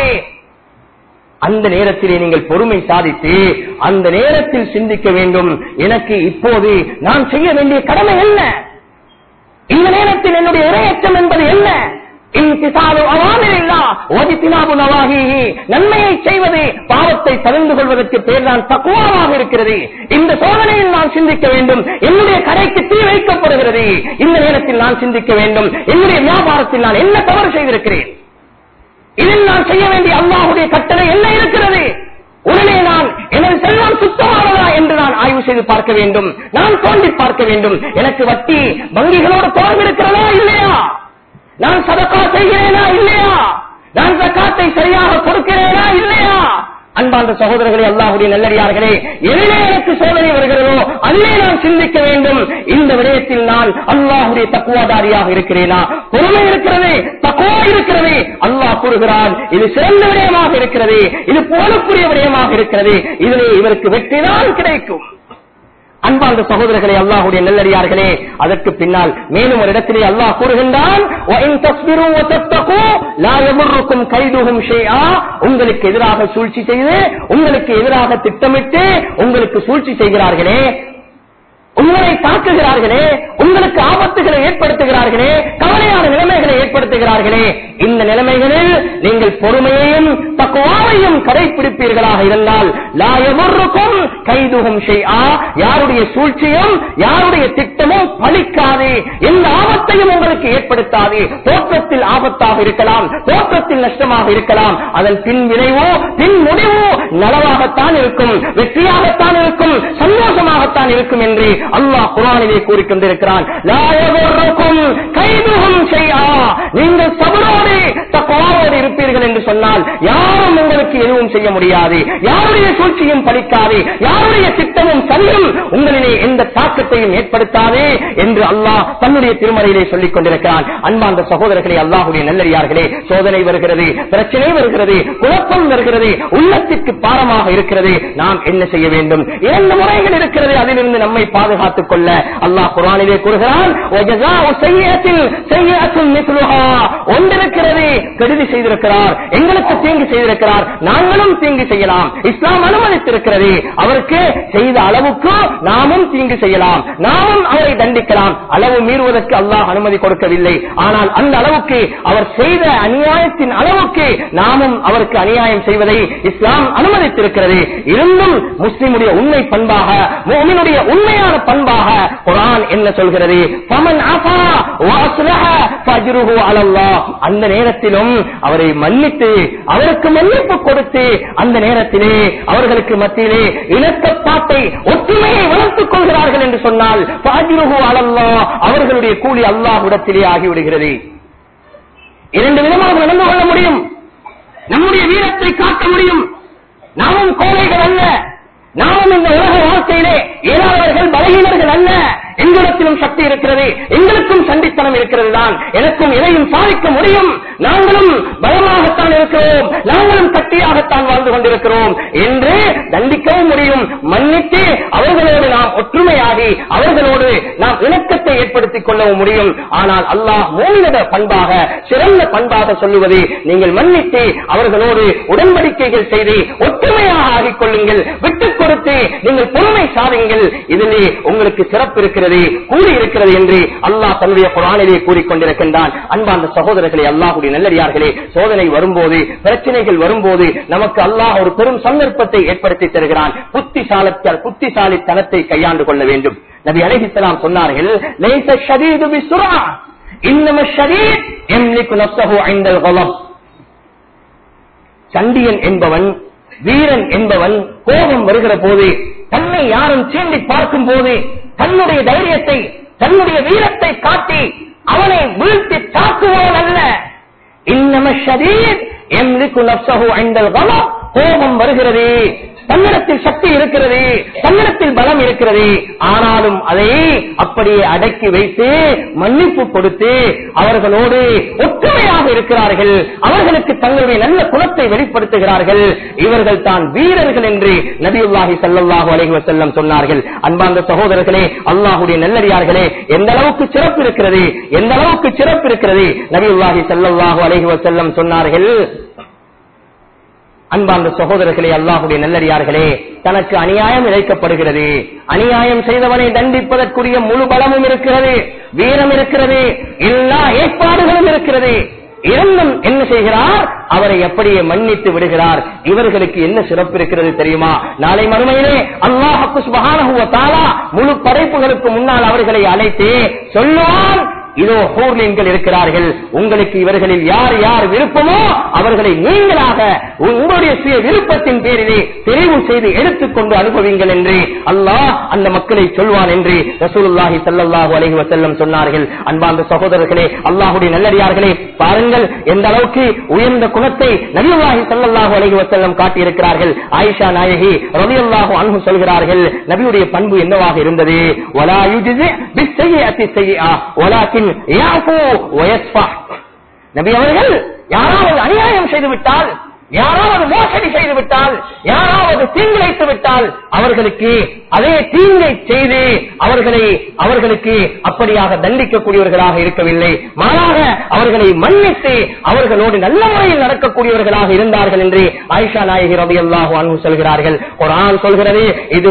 அந்த நேரத்திலே நீங்கள் பொறுமை சாதித்து அந்த நேரத்தில் சிந்திக்க வேண்டும் எனக்கு இப்போது நான் செய்ய வேண்டிய கடமை என்ன இந்த நேரத்தில் என்னுடைய இரையச்சம் என்பது என்ன இன்திசாலு அவாமிரில்லா ஒதித்தினாபு நவாஹிஹி நன்மையை செய்வது பாவத்தை தவிர்ந்து கொள்வதற்கு பேர் தான் தக்குவாவாக இருக்கிறது இந்த சோதனையில் நான் சிந்திக்க வேண்டும் என்னுடைய கடைக்கு தீ வைக்கப்படுகிறது இந்த நேரத்தில் நான் சிந்திக்க வேண்டும் என்னுடைய வியாபாரத்தில் நான் என்ன தவறு செய்திருக்கிறேன் இதில் நான் செய்ய வேண்டிய அல்லாஹுடைய கட்டளை என்ன இருக்கிறது உடனே நான் எனது செல்வம் சுத்தமானதா என்று நான் ஆய்வு செய்து பார்க்க வேண்டும் நான் தோண்டி பார்க்க வேண்டும் எனக்கு வட்டி வங்கிகளோடு தொடர்பு இருக்கிறதா இல்லையா நான் சதக்கா செய்கிறேனா இல்லையா நான் சக்காத்தை சரியாக கொடுக்கிறேனா இல்லையா அன்பார்ந்த சகோதரர்களே அல்லாஹுடைய நல்லடியார்களே எதிலே எனக்கு சோதனை வருகிறதோ அதிலே நான் சிந்திக்க வேண்டும் இந்த விடயத்தில் நான் அல்லாஹுடைய தக்குவாதாரியாக இருக்கிறேனா பொறுமை இருக்கிறது தக்குவா இருக்கிறது அல்லாஹ் கூறுகிறான் இது சிறந்த விடயமாக இருக்கிறது இது போலக்குரிய விடயமாக இருக்கிறது இதிலே இவருக்கு வெற்றிதான் கிடைக்கும் அன்பார்ந்த சகோதரர்களே அல்லாஹுடைய நல்லடியார்களே அதற்கு பின்னால் மேலும் ஒரு இடத்திலே அல்லாஹ் கூறுகின்றான் "வஇன் தஸ்பிரு வதத்தகு லா யமுர்ருக்கும் கைதுஹும் ஷைஆ." உங்களுக்கு எதிராக சூழ்ச்சி செய்து உங்களுக்கு எதிராக திட்டமிட்டு உங்களுக்கு சூழ்ச்சி செய்கிறார்களே உங்களை தாக்குகிறார்களே உங்களுக்கு ஆபத்துகளை ஏற்படுத்துகிறார்களே கவலையான நிலைமைகளை ஏற்படுத்துகிறார்களே இந்த நிலைமைகளில் நீங்கள் பொறுமையையும் தக்குவாவையும் கடைபிடிப்பீர்களாக இருந்தால் லாயமுருக்கும் கைதுகும் ஷைஆ யாருடைய சூழ்ச்சியும் யாருடைய திட்டமும் பலிக்காது எந்த ஆபத்தையும் உங்களுக்கு ஏற்படுத்தாது தோற்றத்தில் ஆபத்தாக இருக்கலாம் தோற்றத்தில் நஷ்டமாக இருக்கலாம் அதன் பின் விளைவோ பின் முடிவோ நலவாகத்தான் இருக்கும் வெற்றியாகத்தான் இருக்கும் சந்தோஷமாகத்தான் இருக்கும் என்று அல்லாஹ் குரானிலே கூறிக்கொண்டிருக்கிறான் லாயவருக்கும் கைதுகும் செய்யா நீங்கள் சபரோடு தக்குவாவோடு இருப்பீர்கள் என்று சொன்னால் யாரும் உங்களுக்கு எதுவும் செய்ய முடியாது யாருடைய சூழ்ச்சியும் பலிக்காது யாருடைய திட்டமும் சல்லும் உங்களிலே எந்த தாக்கத்தையும் ஏற்படுத்தாது என்று அல்லாஹ் தன்னுடைய திருமறையிலே சொல்லிக் கொண்டிருக்கிறான் அன்பார்ந்த சகோதரர்களே அல்லாஹுடைய நல்லறியார்களே சோதனை வருகிறது பிரச்சனை வருகிறது குழப்பம் வருகிறது உள்ளத்திற்கு பாரமாக இருக்கிறது நாம் என்ன செய்ய வேண்டும் இரண்டு முறைகள் இருக்கிறது அதிலிருந்து நம்மை பாதுகாத்துக் கொள்ள அல்லாஹ் குரானிலே கூறுகிறான் "வஜஸாஉ செய்யிஅத்தின் செய்யிஅத்துன் மிஸ்லுஹா." ஒன்றிருக்கிறது கெடுதி செய்திருக்கிறார் எங்களுக்கு தீங்கு செய்திருக்கிறார் நாங்களும் தீங்கு செய்யலாம் இஸ்லாம் அனுமதித்திருக்கிறது அவருக்கு செய்த அளவுக்கு நாமும் தீங்கு செய்யலாம் நாமும் அவரை தண்டிக்கலாம் அளவு மீறுவதற்கு அல்லாஹ் அனுமதி கொடுக்கவில்லை ஆனால் அந்த அளவுக்கு அவர் செய்த அநியாயத்தின் அளவுக்கு நாமும் அவருக்கு அநியாயம் செய்வதை இஸ்லாம் அனுமதித்திருக்கிறது இருந்தும் முஸ்லிமுடைய உண்மை பண்பாக முஃமினுடைய உண்மையான பண்பாக குர்ஆன் என்ன சொல்கிறது ஃபமன் அஃபா வஅஸ்லஹ ஃபஜ்ருஹு அலல்லாஹ் அந்த நேரத்திலும் அவரை மன்னித்து அவருக்கு மன்னிப்பு கொடுத்து அந்த நேரத்திலே அவர்களுக்கு மத்தியிலே இணக்கப்பாட்டை ஒற்றுமையை வளர்த்துக் கொள்கிறார்கள் என்று சொன்னால் ஃபஜ்ருஹு அலல்லாஹ் அவர்களுடைய கூலி அல்லாஹ்விடத்திலே ஆகிவிடுகிறது இரண்டு விதமாக நடந்து கொள்ள முடியும் நம்முடைய வீரத்தை காட்ட முடியும் நாமும் கோழைகள் அல்ல நாமும் இந்த உலக வாழ்க்கையிலே ஏழாளர்கள் பலகீனர்கள் அல்ல எங்களிடத்திலும் சக்தி இருக்கிறது எங்களுக்கும் சண்டித்தனம் இருக்கிறது தான் எனக்கும் எதையும் சாதிக்க முடியும் நாங்களும் பலமாகத்தான் இருக்கிறோம் நாங்களும் கட்டியாகத்தான் வாழ்ந்து கொண்டிருக்கிறோம் என்று தண்டிக்கவும் முடியும் மன்னித்து அவர்களோடு நாம் ஒற்றுமையாகி அவர்களோடு நாம் இணக்கத்தை ஏற்படுத்திக் கொள்ளவும் முடியும் ஆனால் அல்லாஹ் மூமினத பண்பாக சிறந்த பண்பாக சொல்லுவது நீங்கள் மன்னித்து அவர்களோடு உடன்படிக்கைகள் செய்து ஒற்றுமையாக ஆகிக் கொள்ளுங்கள் விட்டுக் கொடுத்து நீங்கள் பொறுமை சாருங்கள் இதிலே உங்களுக்கு சிறப்பு இருக்கிறது கூறி இருக்கிறது என்று அல்லாஹ் தன்னுடைய குரானிலே கூறிக்கொண்டிருக்கின்றான் அன்பார்ந்த சகோதரர்களே அல்லாஹுடைய நல்லடியார்களே சோதனை வரும்போது பிரச்சனைகள் வரும்போது நமக்கு அல்லாஹ் ஒரு பெரும் சந்தர்ப்பத்தை ஏற்படுத்தி தருகிறான் புத்திசாலத்தால் புத்திசாலித்தனத்தை கையாண்டு கொள்ள வேண்டும் நபி அலைஹிஸ்ஸலாம் சொன்னார்கள் லைஸ ஷதீது பிஸ்ஸுரா இன்னம ஷதீத் யம்லிகு நஃப்ஸஹு இன்தல் கலப் சண்டியன் என்பவன் வீரன் என்பவன் கோபம் வருகிற போது தன்னை யாரும் சீண்டி பார்க்கும் போது தன்னுடைய தைரியத்தை தன்னுடைய வீரத்தை காட்டி அவனை வீழ்த்தி தாக்குவோன் அல்ல இன்னம ஷதீத் எம்லிக்கு நப்சஹு ஐந்தல் கலம் கோபம் வருகிறது தன்னிடத்தில் சக்தி இருக்கிறது தன்னிடத்தில் பலம் இருக்கிறது ஆனாலும் அதை அப்படியே அடக்கி வைத்து மன்னிப்பு கொடுத்து அவர்களோடு ஒற்றுமையாக இருக்கிறார்கள் அவர்களுக்கு தங்களுடைய நல்ல குணத்தை வெளிப்படுத்துகிறார்கள் இவர்கள் தான் வீரர்கள் என்று நபியுல்லாஹி ஸல்லல்லாஹு அலைஹி வஸல்லம் சொன்னார்கள் அன்பார்ந்த சகோதரர்களே அல்லாஹ்வுடைய நல்லடியார்களே எந்த அளவுக்கு சிறப்பு இருக்கிறது எந்த அளவுக்கு சிறப்பு இருக்கிறது நபியுல்லாஹி ஸல்லல்லாஹு அலைஹி வஸல்லம் சொன்னார்கள் அன்பார்ந்த சகோதரர்களே அல்லாஹுடைய நல்லடியார்களே தனக்கு அநியாயம் இழைக்கப்படுகிறது அநியாயம் செய்தவனை தண்டிப்பதற்குரிய முழு பலமும் இருக்கிறது வீரம் இருக்கிறது எல்லா ஏற்பாடுகளும் இருக்கிறது இருந்தும் என்ன செய்கிறார் அவரை எப்படியே மன்னித்து விடுகிறார் இவர்களுக்கு என்ன சிறப்பு இருக்கிறது தெரியுமா நாளை மறுமையிலே அல்லாஹு சுபஹானஹு வ தஆலா முழு படைப்புகளுக்கு முன்னால் அவர்களை அழைத்து சொல்லுவான் இதோ ஹூர்லீன்கள் இருக்கிறார்கள் உங்களுக்கு இவர்களில் யார் யார் விருப்பமோ அவர்களை நீங்களாக உங்களுடைய சுய விருப்பத்தின் பேரிலே தெரிவு செய்து எடுத்துக்கொண்டு அனுபவிங்கள் என்று அல்லாஹ் அந்த மக்களை சொல்வான் என்று ரசூலுல்லாஹி ஸல்லல்லாஹு அலைஹி வஸல்லம் சொன்னார்கள் அன்பார்ந்த சகோதரர்களே அல்லாஹ்வுடைய நல்லடியார்களே பாருங்கள் எந்த அளவுக்கு உயர்ந்த குணத்தை நபியுல்லாஹி ஸல்லல்லாஹு அலைஹி வஸல்லம் காட்டியிருக்கிறார்கள் ஆயிஷா நாயகி ரலியல்லாஹு அன்ஹு சொல்கிறார்கள் நபியுடைய பண்பு என்னவாக இருந்தது வலா யுஜ்ஸி பிஸ்ஸய்யிஅத்தி ஸய்யிஆ வலாக்கின் யாஃபு வயஸ்ஃபஹ் நபி அவர்கள் யாராவது அநியாயம் செய்து விட்டால் யாராவது மோசடி செய்து விட்டால் யாராவது தீங்கிழைத்து விட்டால் அவர்களுக்கு அதே தீங்கை செய்து அவர்களை அவர்களுக்கு அப்படியாக தண்டிக்கக்கூடியவர்களாக இருக்கவில்லை மாறாக அவர்களை மன்னித்து அவர்களோடு நல்ல முறையில் நடக்கக்கூடியவர்களாக இருந்தார்கள் என்று ஆயிஷா நாயகி ரவி அல்லாஹு அன்பு சொல்கிறார்கள் குரான் சொல்கிறது இது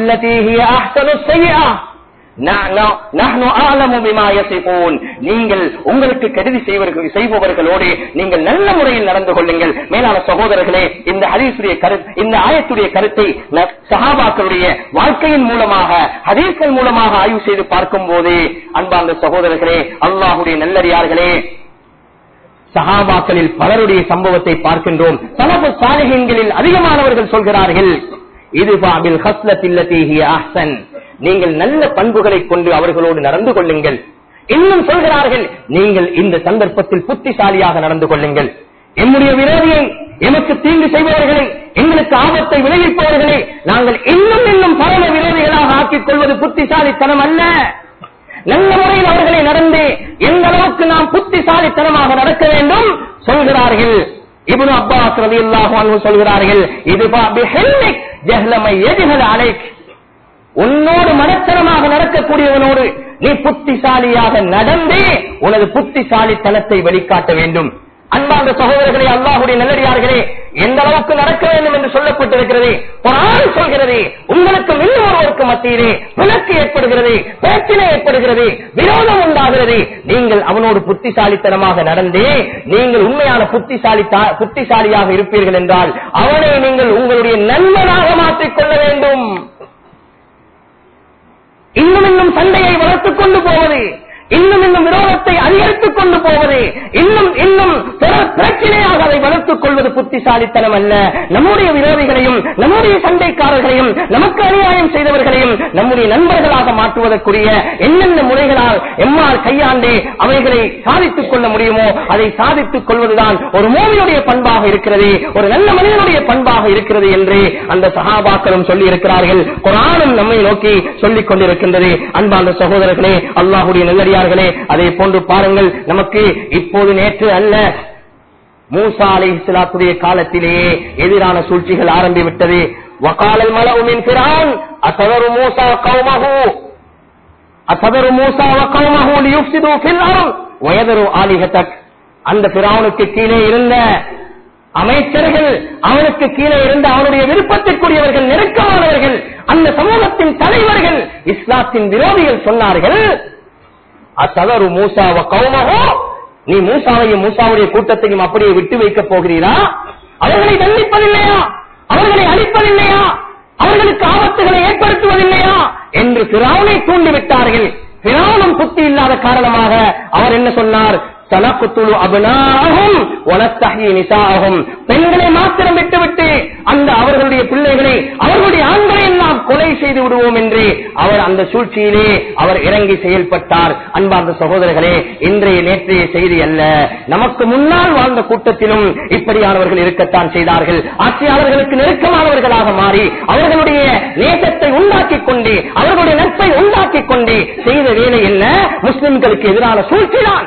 நீங்கள் உங்களுக்கு கருதி செய்வர்கள் செய்பவர்களோடு நீங்கள் நல்ல முறையில் நடந்து கொள்ளுங்கள் மேலான சகோதரர்களே இந்த ஹதீசுடைய கருத்து இந்த ஆயத்துடைய கருத்தை ந- சஹாபாக்களுடைய வாழ்க்கையின் மூலமாக ஹதீஸ்கள் மூலமாக ஆய்வு செய்து பார்க்கும் போது அன்பார்ந்த சகோதரர்களே அல்லாஹுடைய நல்லடியார்களே சஹாபாக்களில் பலருடைய சம்பவத்தை பார்க்கின்றோம் தலப்பு சாலிகங்களில் அதிகமானவர்கள் சொல்கிறார்கள் இது பாபில் ஹஸ்லத்தில்லத்தீஹி அஹ்சன் நீங்கள் நல்ல பண்புகளை கொண்டு அவர்களோடு நடந்து கொள்ளுங்கள் இன்னும் சொல்கிறார்கள் நீங்கள் இந்த சந்தர்ப்பத்தில் புத்திசாலியாக நடந்து கொள்ளுங்கள் எம்முடைய விரோதியை எமக்கு தீங்கு செய்பவர்களை எங்களுக்கு ஆபத்தை விளைவிப்பவர்களை நாங்கள் இன்னும் இன்னும் பரம விரோதிகளாக ஆக்கிக் கொள்வது புத்திசாலித்தனம் அல்ல நல்ல முறையில் அவர்களை நடந்து எந்த அளவுக்கு நாம் புத்திசாலித்தனமாக நடக்க வேண்டும் சொல்கிறார்கள் இப்னு அப்பாஸ் ரலியல்லாஹு அன்ஹு சொல்கிறார்கள் இது பா பிஹில்மிக் ஜஹ்லமை எதிகல் அலைக் உன்னோடு மனத்தனமாக நடக்கக்கூடியவனோடு நீ புத்திசாலியாக நடந்தே உனது புத்திசாலித்தனத்தை வெளிக்காட்ட வேண்டும் அன்பார்ந்த சகோதரர்களே அல்லாஹுடைய நல்லடியார்களே எந்த அளவுக்கு நடக்க வேண்டும் என்று சொல்லப்பட்டிருக்கிறது குரான் சொல்கிறது உங்களுக்கும் இன்னும் ஒருவருக்கு மத்தியிலே விளக்கு ஏற்படுகிறது பிரச்சனை ஏற்படுகிறது விரோதம் உண்டாகிறது நீங்கள் அவனோடு புத்திசாலித்தனமாக நடந்தே நீங்கள் உண்மையான புத்திசாலி புத்திசாலியாக இருப்பீர்கள் என்றால் அவனை நீங்கள் உங்களுடைய நண்பனாக மாற்றிக் கொள்ள வேண்டும் இன்னும் இன்னும் சண்டையை வளர்த்துக் கொண்டு போவது இன்னும் இன்னும் விரோதத்தை அதிகரித்துக் கொண்டு போவது இன்னும் இன்னும் தொடர் பிரச்சனையாக அதை வளர்த்துக் கொள்வது புத்திசாலித்தனம் அல்ல நம்முடைய விரோதிகளையும் நம்முடைய சண்டைக்காரர்களையும் நமக்கு அநியாயம் செய்தவர்களையும் நம்முடைய நண்பர்களாக மாற்றுவதற்குரிய என்னென்ன முறைகளால் எம்மால் கையாண்டே அவைகளை சாதித்துக் கொள்ள முடியுமோ அதை சாதித்துக் கொள்வதுதான் ஒரு மோமினுடைய பண்பாக இருக்கிறது ஒரு நல்ல மனிதனுடைய பண்பாக இருக்கிறது என்று அந்த சகாபாக்களும் சொல்லி இருக்கிறார்கள் குரானும் நம்மை நோக்கி சொல்லிக் கொண்டிருக்கின்றது அன்பார்ந்த சகோதரர்களே அல்லாஹுடைய நல்லடியார்களே அதே போன்று பாருங்கள் நமக்கு இப்போது நேற்று அல்ல மூசா அலை இஸ்லாத்துடைய காலத்திலேயே எதிரான சூழ்ச்சிகள் ஆரம்பிவிட்டது வகாலல் மலவுமின் பிரான் அசதரு மூசா கௌமஹு அசதரு மூசா வகௌமஹு லியுஃப்சிது ஃபில் அர்த் வயதரு ஆலிஹதக் அந்த பிராவுனுக்கு கீழே இருந்த அமைச்சர்கள் அவனுக்கு கீழே இருந்த அவனுடைய விருப்பத்திற்குரியவர்கள் நெருக்கமானவர்கள் அந்த சமூகத்தின் தலைவர்கள் இஸ்லாத்தின் விரோதிகள் சொன்னார்கள் அசதரு மூசாவ கௌமகோ நீ மூசாவையும் மூசாவுடைய கூட்டத்தையும் அப்படியே விட்டு வைக்கப் போகிறீரா அவர்களை தண்டிப்பதில்லையா அவர்களை அழிப்பதில்லையா அவர்களுக்கு ஆபத்துகளை ஏற்படுத்துவதில்லையா என்று பிராவனை தூண்டிவிட்டார்கள் பிராவனும் புத்தி இல்லாத காரணமாக அவர் என்ன சொன்னார் தனக்குத்துழு அபனாகும் வனத்தகி நிசாகும் பெண்களை மாத்திரம் விட்டுவிட்டு அந்த அவர்களுடைய பிள்ளைகளை அவர்களுடைய ஆண்களை எல்லாம் கொலை செய்து விடுவோம் என்று அவர் அந்த சூழ்ச்சியிலே அவர் இறங்கி செயல்பட்டார் அன்பார்ந்த சகோதரர்களே இன்றைய நேற்றைய செய்தி அல்ல நமக்கு முன்னால் வாழ்ந்த கூட்டத்திலும் இப்படியானவர்கள் இருக்கத்தான் செய்தார்கள் ஆட்சியாளர்களுக்கு நெருக்கமானவர்களாக மாறி அவர்களுடைய நேசத்தை உண்டாக்கிக் கொண்டு அவர்களுடைய நட்பை உண்டாக்கிக் கொண்டு செய்த வேலை என்ன முஸ்லிம்களுக்கு எதிரான சூழ்ச்சிதான்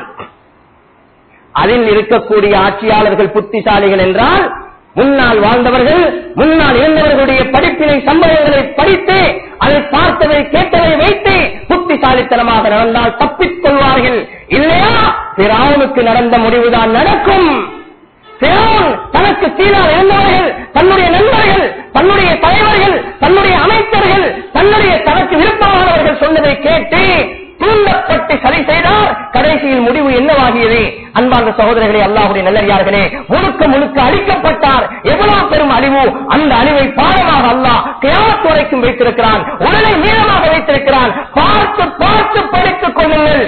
அதில் இருக்கக்கூடிய ஆட்சியாளர்கள் புத்திசாலிகள் என்றால் முன்னால் வாழ்ந்தவர்கள் முன்னால் இருந்தவர்களுடைய படிப்பினை சம்பவங்களை படித்து அதை பார்த்ததை கேட்டதை வைத்து புத்திசாலித்தனமாக நடந்தால் தப்பிக் கொள்வார்கள் இல்லையா பிராவுனுக்கு நடந்த முடிவுதான் நடக்கும் பிரான் தனக்கு கீழால் இருந்தவர்கள் தன்னுடைய நண்பர்கள் தன்னுடைய தலைவர்கள் தன்னுடைய அமைச்சர்கள் தன்னுடைய தனக்கு விருப்பமானவர்கள் சொன்னதை கேட்டு தூண்டப்பட்டு சரி செய்தார் கடைசியில் முடிவு என்னவாகியது அன்பார்ந்த சகோதரர்களே அல்லாஹுடைய நல்லறியார்களே முழுக்க முழுக்க அழிக்கப்பட்டார் எவ்வளவு பெரும் அழிவு அந்த அழிவை பாடமாக அல்லாஹ் கியாமத் வரைக்கும் வைத்திருக்கிறான் உடலை நீளமாக வைத்திருக்கிறான் பார்த்து பார்த்து படித்துக் கொள்ளுங்கள்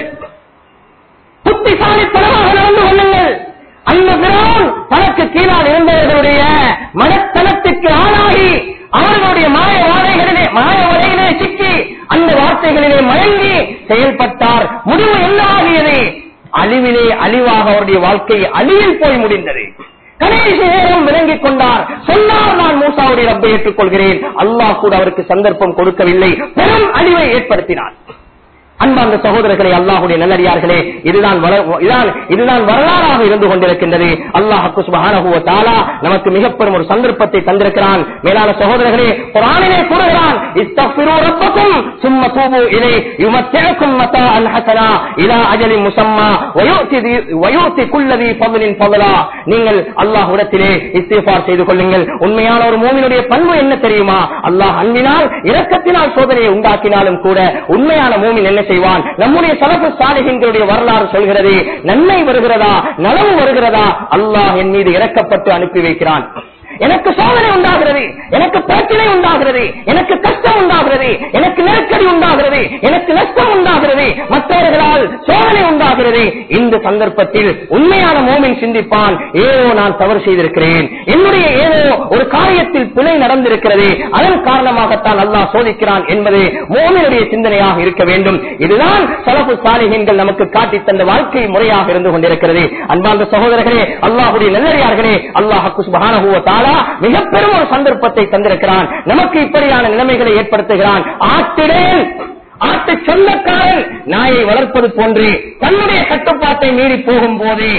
புத்திசாலித்தனமாக நடந்து கொள்ளுங்கள் அந்த பிரான் தனக்கு கீழால் இருந்தவர்களுடைய மனத்தனத்துக்கு ஆளாகி அவர்களுடைய மாய வாழைகளிலே மாய வலையிலே சிக்கி அந்த வார்த்தைகளிலே மயங்கி செயல்பட்டார் முடிவு என்ன ஆகியது அழிவிலே அழிவாக அவருடைய வாழ்க்கை அழிவில் போய் முடிந்தது கடைசி நேரம் விளங்கிக் கொண்டார் சொன்னார் நான் மூசாவுடைய ரப்பை ஏற்றுக்கொள்கிறேன் அல்லாஹ் கூட அவருக்கு சந்தர்ப்பம் கொடுக்கவில்லை பெரும் அழிவை ஏற்படுத்தினார் அன்பார்ந்த சகோதரர்களே அல்லாஹுடைய நல்லடியார்களே இதுதான் வர- இதுதான் இதுதான் வரலாறாக இருந்து கொண்டிருக்கின்றது அல்லாஹு சுபஹானஹு வ தஆலா நமக்கு மிக பெரும் ஒரு சந்தர்ப்பத்தை தந்திருக்கிறான் மேலான சகோதரர்களே குர்ஆனிலே கூறுகிறான் இஸ்தக்ஃபிரு ரப்பக்கும் சும்ம தூபு இலை யுமத்திஅக்கும் மதாஅன் ஹஸனா இலா அஜலின் முஸம்மா வயுத்தி தி- வயுத்தி குல்லதி ஃபضلின் ஃபضலா நீங்கள் அல்லாஹ்விடத்திலே இஸ்திஃபார் செய்து கொள்ளுங்கள் உண்மையான ஒரு மூமினுடைய பண்பு என்ன தெரியுமா அல்லாஹ் அன்பினால் இரக்கத்தினால் சோதனையை உண்டாக்கினாலும் கூட உண்மையான மூமின் என்ன செய்வான் நம்முடைய சலப்பு சாலிகளுடைய வரலாறு சொல்கிறது நன்மை வருகிறதா நலவு வருகிறதா அல்லாஹ் என் மீது இறக்கப்பட்டு அனுப்பி வைக்கிறான் எனக்கு சோதனை உண்டாகிறது எனக்கு பிரச்சனை உண்டாகிறது எனக்கு கஷ்டம் உண்டாகிறது எனக்கு நெருக்கடி உண்டாகிறது எனக்கு நஷ்டம் உண்டாகிறது மற்றவர்களால் சோதனை உண்டாகிறது இந்த சந்தர்ப்பத்தில் உண்மையான மோமின் சிந்திப்பான் ஏதோ நான் தவறு செய்திருக்கிறேன் என்னுடைய ஏதோ ஒரு காரியத்தில் பிழை நடந்திருக்கிறது அதன் காரணமாகத்தான் அல்லாஹ் சோதிக்கிறான் என்பது மோமினுடைய சிந்தனையாக இருக்க வேண்டும் இதுதான் சலப்பு சாலிகங்கள் நமக்கு காட்டித் தந்த வாழ்க்கை முறையாக இருந்து கொண்டிருக்கிறது அன்பார்ந்த சகோதரர்களே அல்லாஹுடைய நல்லறியார்களே அல்லாஹு சுபஹானஹு வ தஆலா மிக பெரும் ஒரு சந்தர்ப்பத்தை தந்திருக்கிறான் நமக்கு இப்படியான நிலைமைகளை ஏற்படுத்துகிறான் ஆட்டிடேன் ஆட்டு சொந்தக்காரன் நாயை வளர்ப்பது போன்று தன்னுடைய கட்டுப்பாட்டை மீறி போகும் போதே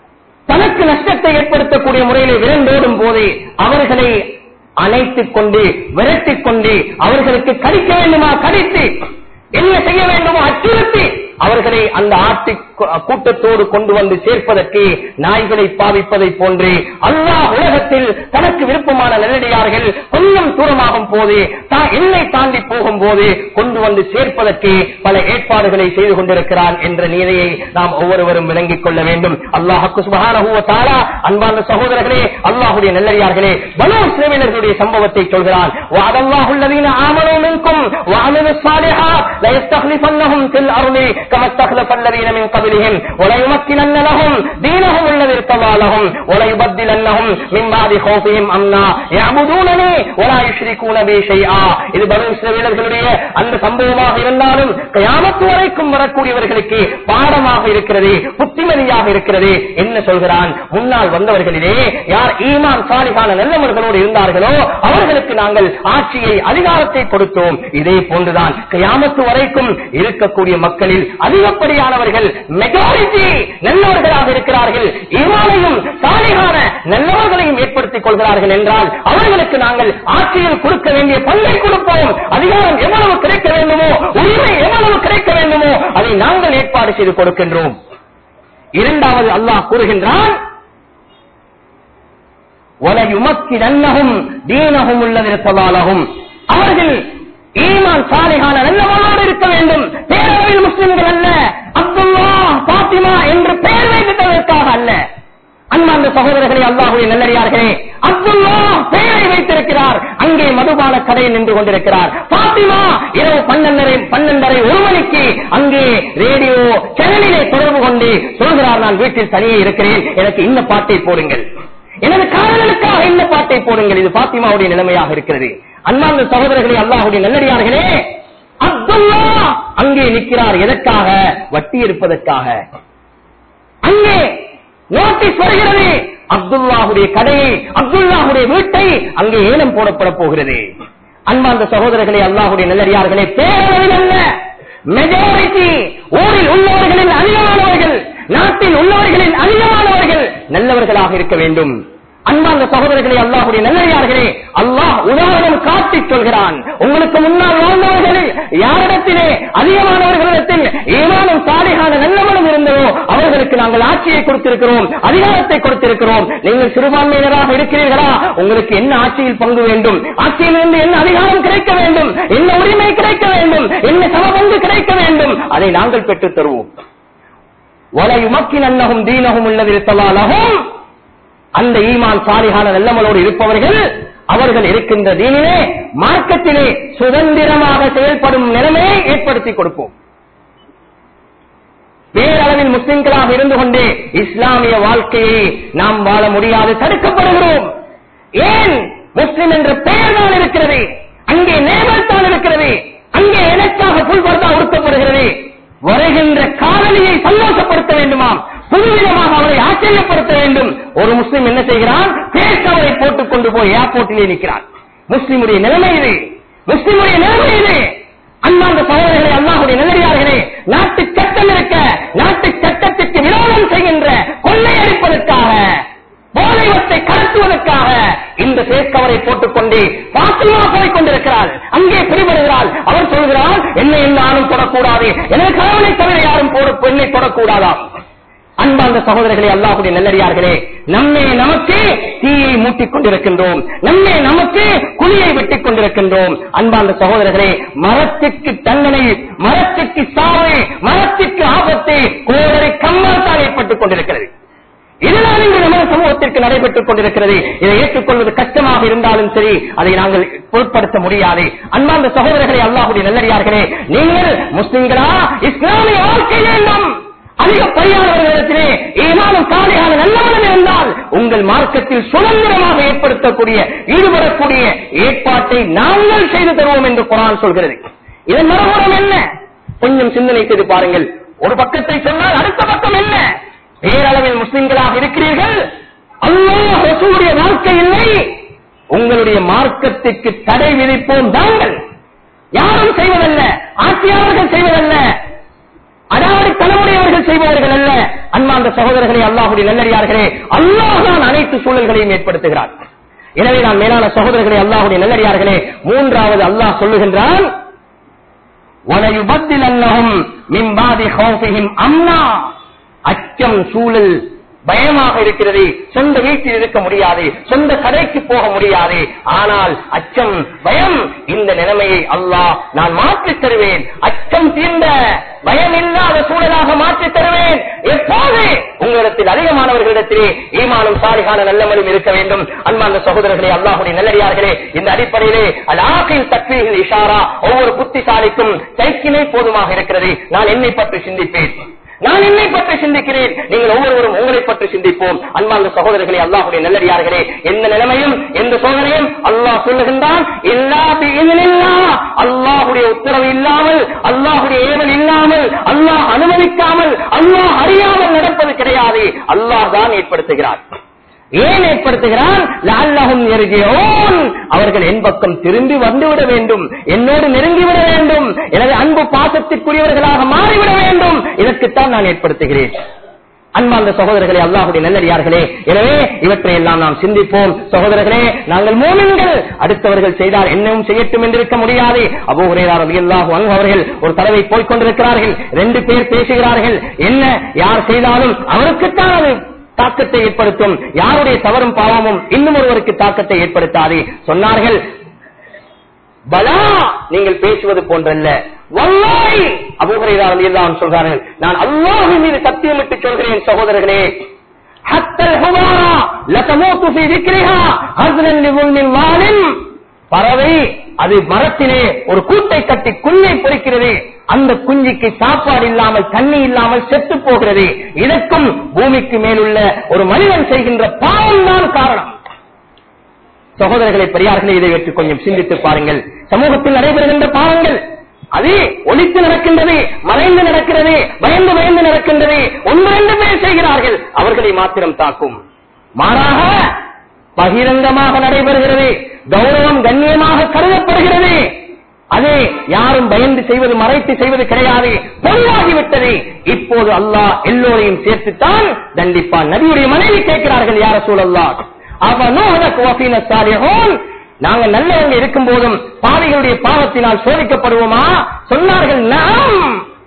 தனக்கு நஷ்டத்தை ஏற்படுத்தக்கூடிய முறையிலே விரண்டோடும் போது அவர்களை அணைத்துக் கொண்டு விரட்டிக் கொண்டு அவர்களுக்கு கடிக்க வேண்டுமா கடித்து என்ன செய்ய வேண்டுமோ அச்சுறுத்தி அவர்களை அந்த ஆட்டு கூ- கூட்டத்தோடு கொண்டு வந்து சேர்ப்பதற்கு நாய்களை பாவிப்பதை போன்று அல்லாஹ் உலகத்தில் தனக்கு விருப்பமான நல்லடியார்கள் கொஞ்சம் தூரமாகும் போது தான் எல்லை தாண்டி போகும் போது கொண்டு வந்து சேர்ப்பதற்கு பல ஏற்பாடுகளை செய்து கொண்டிருக்கிறான் என்ற நீதியை நாம் ஒவ்வொருவரும் விளங்கிக் கொள்ள வேண்டும் அல்லாஹுக்கு சுபஹானஹு வ தஆலா அன்பார்ந்த சகோதரர்களே அல்லாஹ்வுடைய நல்லடியார்களே பனு இஸ்ரவேலர்களுடைய சம்பவத்தை சொல்கிறான் வஅதல்லாஹு அல்லதீன ஆமனூ மின்கும் வஅமிலு ஸாலிஹாத் لا يستخلفنهم في الأرض كما استخلف الذين من قبلهم ولا يمكنن لهم دينهم الذي ارتضى لهم ولا يبدلنهم من بعد خوفهم أمنا يعبدونني ولا يشركون بي شيئا இது பனு இஸ்ரவேலர்களுடைய அந்த சம்பவமாக இருந்தாலும் கயாமத்து வரைக்கும் வரக்கூடியவர்களுக்கு பாடமாக இருக்கிறது புத்திமதியாக இருக்கிறது என்ன சொல்கிறான் முன்னால் வந்தவர்களிலே யார் ஈமான் சாலிகான நல்லவர்களோடு இருந்தார்களோ அவர்களுக்கு நாங்கள் ஆட்சியை அதிகாரத்தை கொடுத்தோம் இதே போன்றுதான் கயாமத்து வரைக்கும் இருக்கக்கூடிய மக்களில் அதிகப்படியானவர்கள் மெஜாரிட்டி நல்லவர்களாக இருக்கிறார்கள் ஈமானையும் சாலிகான நல்லவர்களையும் ஏற்படுத்திக் கொள்கிறார்கள் என்றால் அவர்களுக்கு நாங்கள் ஆட்சியில் கொடுக்க வேண்டிய பங்கை கொடுப்போம் அதிகாரம் எவ்வளவு கிடைக்க வேண்டுமோ உரிமை எவ்வளவு கிடைக்க வேண்டுமோ அதை நாங்கள் ஏற்பாடு செய்து கொடுக்கின்றோம் இரண்டாவது அல்லாஹ் கூறுகின்றான் وَلَيُمَكِّنَنَّهُمْ دِينَهُمُ الَّذِي ارْتَضَىٰ لَهُمْ அவர்கள் ஈமான் சாலிகான நல்லவனோடு இருக்க வேண்டும் பேரவையில் முஸ்லிம்கள் அல்ல அப்துல்லா பாத்திமா என்று பெயர் வைத்ததற்காக அல்ல அன்பார்ந்த சகோதரர்களே அல்லாஹுடைய நல்லடியார்களே அப்துல்லா பெயரை வைத்திருக்கிறார் அங்கே மதுபான கடையில் நின்று கொண்டிருக்கிறார் பாத்திமா இரவு பன்னெண்டரை பன்னெண்டரை ஒரு மணிக்கு அங்கே ரேடியோ சேனலிலே தொடர்பு கொண்டு சொல்கிறார் நான் வீட்டில் தனியே இருக்கிறேன் எனக்கு இந்த பாட்டை போடுங்கள் எனது காதலுக்காக இந்த பாட்டை போடுங்கள் இது பாத்திமாவுடைய நிலைமையாக இருக்கிறது அன்பார்ந்த சகோதரர்களே அல்லாஹுடைய நல்லடியார்களே அப்துல்லா அங்கே நிற்கிறார் எதற்காக வட்டி இருப்பதற்காக அங்கே நோட்டீஸ் வருகிறது அப்துல்லாஹுடைய கடையை அப்துல்லாஹுடைய வீட்டை அங்கே ஏலம் போடப்பட போகிறது அன்பார்ந்த சகோதரர்களே அல்லாஹுடைய நல்லடியார்களே பேரளவில் அல்ல மெஜாரிட்டி ஊரில் உள்ளவர்களில் அதிகமானவர்கள் நாட்டில் உள்ளவர்களில் அதிகமானவர்கள் நல்லவர்களாக இருக்க வேண்டும் அன்பார்ந்த சகோதரர்களே அல்லாஹுடைய நல்லடியார்களே அல்லாஹ் உதாரணம் காட்டிச் சொல்கிறான் உங்களுக்கு முன்னால் வாழ்ந்தவர்களில் யாரிடத்திலே அதிகமானவர்களிடத்தில் ஏமானும் சாலைகான நல்லவனும் இருந்ததோ அவர்களுக்கு நாங்கள் ஆட்சியை கொடுத்திருக்கிறோம் அதிகாரத்தை கொடுத்திருக்கிறோம் நீங்கள் சிறுபான்மையினராக இருக்கிறீர்களா உங்களுக்கு என்ன ஆட்சியில் பங்கு வேண்டும் ஆட்சியிலிருந்து என்ன அதிகாரம் கிடைக்க வேண்டும் என்ன உரிமை கிடைக்க வேண்டும் என்ன சமபங்கு கிடைக்க வேண்டும் அதை நாங்கள் பெற்றுத் தருவோம் வலையுமக்கினன்னகும் தீனகும் உள்ளதில் தலாலகும் அந்த ஈமான் சாலிகான நல்லமலோடு இருப்பவர்கள் அவர்கள் இருக்கின்ற தீனிலே மார்க்கத்திலே சுதந்திரமாக செயல்படும் நிலைமையை ஏற்படுத்தி கொடுப்போம் பேரளவில் முஸ்லிம்களாக இருந்து கொண்டே இஸ்லாமிய வாழ்க்கையை நாம் வாழ முடியாது தடுக்கப்படுகிறோம் ஏன் முஸ்லிம் என்ற பெயர் தான் இருக்கிறது அங்கே நேபல் தான் இருக்கிறது அங்கே எனக்காக புல்பர்தா உறுத்தப்படுகிறது வருகின்ற காதலியை சந்தோஷப்படுத்த வேண்டுமாம் புதுவிதமாக அவரை ஆச்சரியப்படுத்த வேண்டும் ஒரு முஸ்லிம் என்ன செய்கிறான் பேசவரை போட்டுக் கொண்டு போய் ஏர்போர்ட்டிலே நிற்கிறான் முஸ்லிமுடைய நிலைமை இது முஸ்லிமுடைய நிலைமை இது அண்ணாந்த சகோதரர்களே அல்லாஹுடைய நல்லடியார்களே நாட்டு சட்டம் இருக்க நாட்டு சட்டத்துக்கு விரோதம் செய்கின்ற கொள்ளையடிப்பதற்காக போதைவத்தை கடத்துவதற்காக இந்த சேர்க்கவரை போட்டுக்கொண்டு பாத்திமா போய் கொண்டிருக்கிறாள் அங்கே பிரிபடுகிறாள் அவர் சொல்கிறார் என்னை என்ன ஆணும் தொடக்கூடாது எனது கணவனை தவிர யாரும் போட பெண்ணை தொடக்கூடாதாம் அன்பார்ந்த சகோதரர்களே அல்லாஹுடைய நல்லடியார்களே நம்மே நமக்கு தீயை மூட்டிக் கொண்டிருக்கின்றோம் நம்மே நமக்கு குழியை வெட்டிக் கொண்டிருக்கின்றோம் அன்பார்ந்த சகோதரர்களே மரத்துக்கு தண்டனை மரத்துக்கு சாவு மரத்துக்கு ஆபத்து கோடரை கம்மல் தான் ஏற்பட்டுக் கொண்டிருக்கிறது இதுதான் இங்கு நமது சமூகத்திற்கு நடைபெற்றுக் கொண்டிருக்கிறது இதை ஏற்றுக்கொள்வது கஷ்டமாக இருந்தாலும் சரி அதை நாங்கள் பொருட்படுத்த முடியாது அன்பார்ந்த சகோதரர்களே அல்லாஹுடைய நல்லடியார்களே நீங்கள் முஸ்லிம்களா இஸ்லாமிய வாழ்க்கை வேண்டும் அதிகப்படியானவர்களிடத்திலே ஏமானும் காலையான நல்லவனம் இருந்தால் உங்கள் மார்க்கத்தில் சுதந்திரமாக ஏற்படுத்தக்கூடிய ஈடுபடக்கூடிய ஏற்பாட்டை நாங்கள் செய்து தருவோம் என்று குரான் சொல்கிறது இதன் மறுபுறம் என்ன கொஞ்சம் சிந்தனை செய்து பாருங்கள் ஒரு பக்கத்தை சொன்னால் அடுத்த பக்கம் என்ன பேரளவில் முஸ்லிம்களாக இருக்கிறீர்கள் அல்லாஹ் ரசூலுடைய வாழ்க்கை இல்லை உங்களுடைய மார்க்கத்திற்கு தடை விதிப்போம் தாங்கள் யாரும் செய்வதல்ல ஆட்சியாளர்கள் செய்வதல்ல அடாவடி தலைமுறையவர்கள் செய்பவர்கள் அல்ல அன்பார்ந்த சகோதரர்களே அல்லாஹுடைய நல்லடியார்களே அல்லாஹ் தான் அனைத்து சூழல்களையும் ஏற்படுத்துகிறார் எனவே நான் மேலான சகோதரர்களே அல்லாஹுடைய நல்லடியார்களே மூன்றாவது அல்லாஹ் சொல்லுகின்றான் وَلَيُبَدِّلَنَّهُمْ مِنْ بَعْدِ خَوْفِهِمْ أَمْنًا அச்சம் சூழல் பயமாக இருக்கிறது சொந்த வீட்டில் இருக்க முடியாது சொந்த கடைக்கு போக முடியாது ஆனால் அச்சம் பயம் இந்த நிலைமையை அல்லாஹ் நான் மாற்றித் தருவேன் அச்சம் தீர்ந்த பயம் இல்லாத சூழலாக மாற்றித் தருவேன் எப்போது உங்களிடத்தில் அதிகமானவர்களிடத்திலே ஈமானும் சாலிகான நல்லமலும் இருக்க வேண்டும் அன்பார்ந்த சகோதரர்களே அல்லாஹுடைய நல்லடியார்களே இந்த அடிப்படையிலே அலாக்கில் தக்வீகில் இஷாரா ஒவ்வொரு புத்திசாலிக்கும் சைக்கிளே போதுமாக இருக்கிறது நான் என்னை பற்றி சிந்திப்பேன் நான் என்னை பற்றி சிந்திக்கிறேன் நீங்கள் ஒவ்வொருவரும் உங்களை பற்றி சிந்திப்போம் அன்பார்ந்த சகோதரர்களே அல்லாஹுடைய நல்லடியார்களே எந்த நிலைமையும் எந்த சோதனையும் அல்லாஹ் சொல்லுகின்றான் எல்லா பிஇذنில்லா அல்லாஹுடைய உத்தரவு இல்லாமல் அல்லாஹுடைய ஏவல் இல்லாமல் அல்லாஹ் அனுமதிக்காமல் அல்லாஹ் அறியாமல் நடப்பது கிடையாது அல்லாஹ் தான் ஏற்படுத்துகிறார் ஏன் ஏற்படுத்துகிறான் லால்லஹும் எருகியோன் அவர்கள் என் பக்கம் திரும்பி வந்துவிட வேண்டும் என்னோடு நெருங்கிவிட வேண்டும் எனவே அன்பு பாசத்திற்குரியவர்களாக மாறிவிட வேண்டும் இதற்குத்தான் நான் ஏற்படுத்துகிறேன் அன்பார்ந்த சகோதரர்களே அல்லாஹுடைய நல்லடியார்களே எனவே இவற்றை எல்லாம் நாம் சிந்திப்போம் சகோதரர்களே நாங்கள் மூமின்கள் அடுத்தவர்கள் செய்தால் என்னவும் செய்யட்டும் என்று இருக்க முடியாது அபோஹரேதார் அல்லாஹு அன்பு அவர்கள் ஒரு தடவை போய்க் கொண்டிருக்கிறார்கள் ரெண்டு பேர் பேசுகிறார்கள் என்ன யார் செய்தாலும் அவருக்குத்தான் அது தாக்கத்தை ஏற்படுத்தும் யாருடைய தவறும் பாவமும் இன்னும் ஒருவருக்கு தாக்கத்தை ஏற்படுத்தாது சொன்னார்கள் பலா நீங்கள் பேசுவது போன்றல்ல வல்லாய் அபூஹரைதான் எல்லாம் சொல்கிறார்கள் நான் அல்லாஹ் மீது சத்தியமிட்டு சொல்கிறேன் சகோதரர்களே ஹத்தல் ஹுமாரா லதமூத்து ஃபீ ذِكْرِهَا ஹஸ்ரன் லிظُلْمٍ வாலிம் பறவை அது மரத்திலே ஒரு கூட்டை கட்டி குஞ்சை பொறிக்கிறது அந்த குஞ்சிக்கு சாப்பாடு இல்லாமல் தண்ணி இல்லாமல் செத்து போகிறது இதற்கும் பூமிக்கு மேலுள்ள ஒரு மனிதன் செய்கின்ற பாவம் தான் காரணம் சகோதரர்களை பெரியார்களே இதை வெற்றி கொஞ்சம் சிந்தித்து பாருங்கள் சமூகத்தில் நடைபெறுகின்ற பாவங்கள் அது ஒளித்து நடக்கின்றது மறைந்து நடக்கிறது பயந்து பயந்து நடக்கின்றது ஒன்று ரெண்டு பேர் செய்கிறார்கள் அவர்களை மாத்திரம் தாக்கும் மாறாக பகிரங்கமாக நடைபெறுகிறது கௌரவம் கண்ணியமாக கருதப்படுகிறது அது யாரும் பயந்து செய்வது மறைத்து செய்வது கிடையாது பொருளாகிவிட்டது இப்போது அல்லாஹ் எல்லோரையும் சேர்த்துத்தான் தண்டிப்பான் நபியுடைய மனைவி கேட்கிறார்கள் யார சூழல்லா அவன் நாங்க நல்லவங்க இருக்கும் போதும் பாவிகளுடைய பாவத்தினால் சோதிக்கப்படுவோமா சொன்னார்கள் நாம்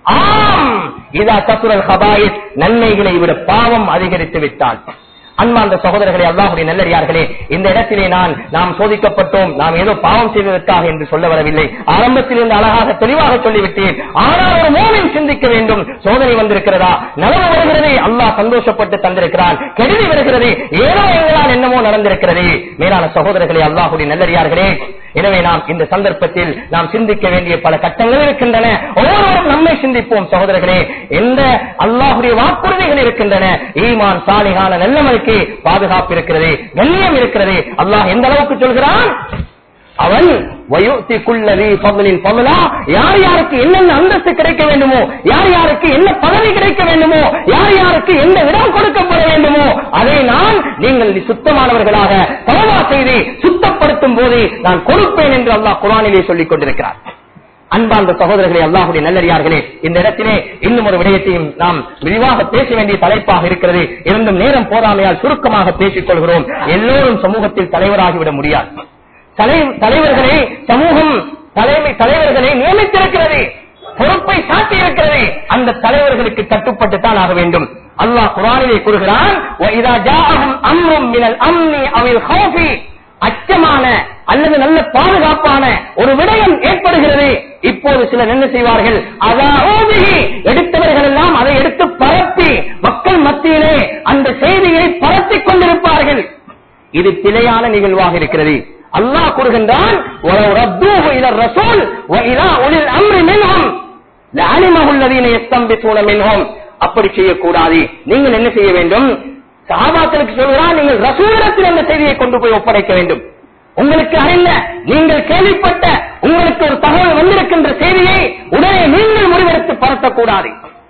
ஆம் இதா கத்துரல் ஹபாயித் நன்மைகளை விட பாவம் அதிகரித்து விட்டால் அன்பார்ந்த சகோதரர்களே அல்லாஹுடைய நல்லடியார்களே இந்த இடத்திலே நான் நாம் சோதிக்கப்பட்டோம் நாம் ஏதோ பாவம் செய்வதற்காக என்று சொல்ல வரவில்லை ஆரம்பத்தில் இருந்து அழகாக தெளிவாக சொல்லிவிட்டேன் ஆனால் ஒரு மோமின் சிந்திக்க வேண்டும் சோதனை வந்திருக்கிறதா நலவு வருகிறது அல்லாஹ் சந்தோஷப்பட்டு தந்திருக்கிறான் கெடுதி வருகிறது ஏதோ எங்களால் என்னமோ நடந்திருக்கிறது மேலான சகோதரர்களே அல்லாஹுடைய நல்லடியார்களே எனவே நாம் இந்த சந்தர்ப்பத்தில் நாம் சிந்திக்க வேண்டிய பல கட்டங்கள் இருக்கின்றன ஒவ்வொருவரும் நம்மை சிந்திப்போம் சகோதரர்களே எந்த அல்லாஹுடைய வாக்குறுதிகள் இருக்கின்றன ஈமான் சாலிகான நல்லமலுக்கு பாதுகாப்பு இருக்கிறது கண்ணியம் இருக்கிறது அல்லாஹ் எந்த அளவுக்கு சொல்கிறான் அவன் வயோத்தி குள்ளதி பகலின் பகலா யார் யாருக்கு என்னென்ன அந்தஸ்து கிடைக்க வேண்டுமோ யார் யாருக்கு என்ன பதவி கிடைக்க வேண்டுமோ யார் யாருக்கு எந்த இடம் கொடுக்கப்பட வேண்டுமோ அதை நான் நீங்கள் சுத்தமானவர்களாக தவறா செய்து சுத்தப்படுத்தும் போது நான் கொடுப்பேன் என்று அல்லாஹ் குரானிலே சொல்லிக் கொண்டிருக்கிறார் அன்பார்ந்த சகோதரர்களே அல்லாஹுடைய நல்லடியார்களே இந்த இடத்திலே இன்னும் ஒரு விடயத்தையும் நாம் விரிவாக பேச வேண்டிய தலைப்பாக இருக்கிறது இருந்தும் நேரம் போதாமையால் சுருக்கமாக பேசிக் கொள்கிறோம் எல்லோரும் சமூகத்தில் தலைவராகிவிட முடியாது தலை- தலைவர்களை சமூகம் தலைமை தலைவர்களை நியமித்திருக்கிறது பொறுப்பை சாட்டியிருக்கிறது அந்த தலைவர்களுக்கு கட்டுப்பட்டு தான் ஆக வேண்டும் அல்லாஹ் குரானிலே கூறுகிறான் "வஇதா ஜாஅஹும் அம்ரும் மினல் அம்னி அவில் ஹௌஃபி" அச்சமான அல்லது நல்ல பாதுகாப்பான ஒரு விடயம் ஏற்படுகிறது இப்போது சிலர் என்ன செய்வார்கள் அதாவது எடுத்தவர்கள் எல்லாம் அதை எடுத்து பரப்பி மக்கள் மத்தியிலே அந்த செய்தியை பரப்பிக் கொண்டிருப்பார்கள் இது பிழையான நிகழ்வாக இருக்கிறது அல்லாஹ் கூறுகின்றான் "வலவ் ரத்தூஹு இலா الرَّسُولِ وَإِلَى أُولِي الْأَمْرِ مِنْهُمْ لَعَلِمَهُ الَّذِينَ يَسْتَنبِطُونَ مِنْهُمْ அப்படி செய்யக்கூடாது நீங்கள் என்ன செய்ய வேண்டும் சஹாபாக்களுக்கு சொல்கிறான் நீங்கள் ரசூலிடத்தில் அந்த செய்தியை கொண்டு போய் ஒப்படைக்க வேண்டும் உங்களுக்கு அறிந்த நீங்கள் கேள்விப்பட்ட உங்களுக்கு ஒரு தகவல் வந்திருக்கின்ற செய்தியை உடனே நீங்கள் முடிவெடுத்து பரத்தக்கூடாது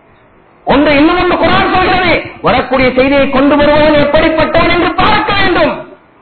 ஒன்று இன்னும் ஒன்று குரான் சொல்கிறது வரக்கூடிய செய்தியை கொண்டு வருபவன் எப்படிப்பட்டவன் என்று பார்க்க வேண்டும்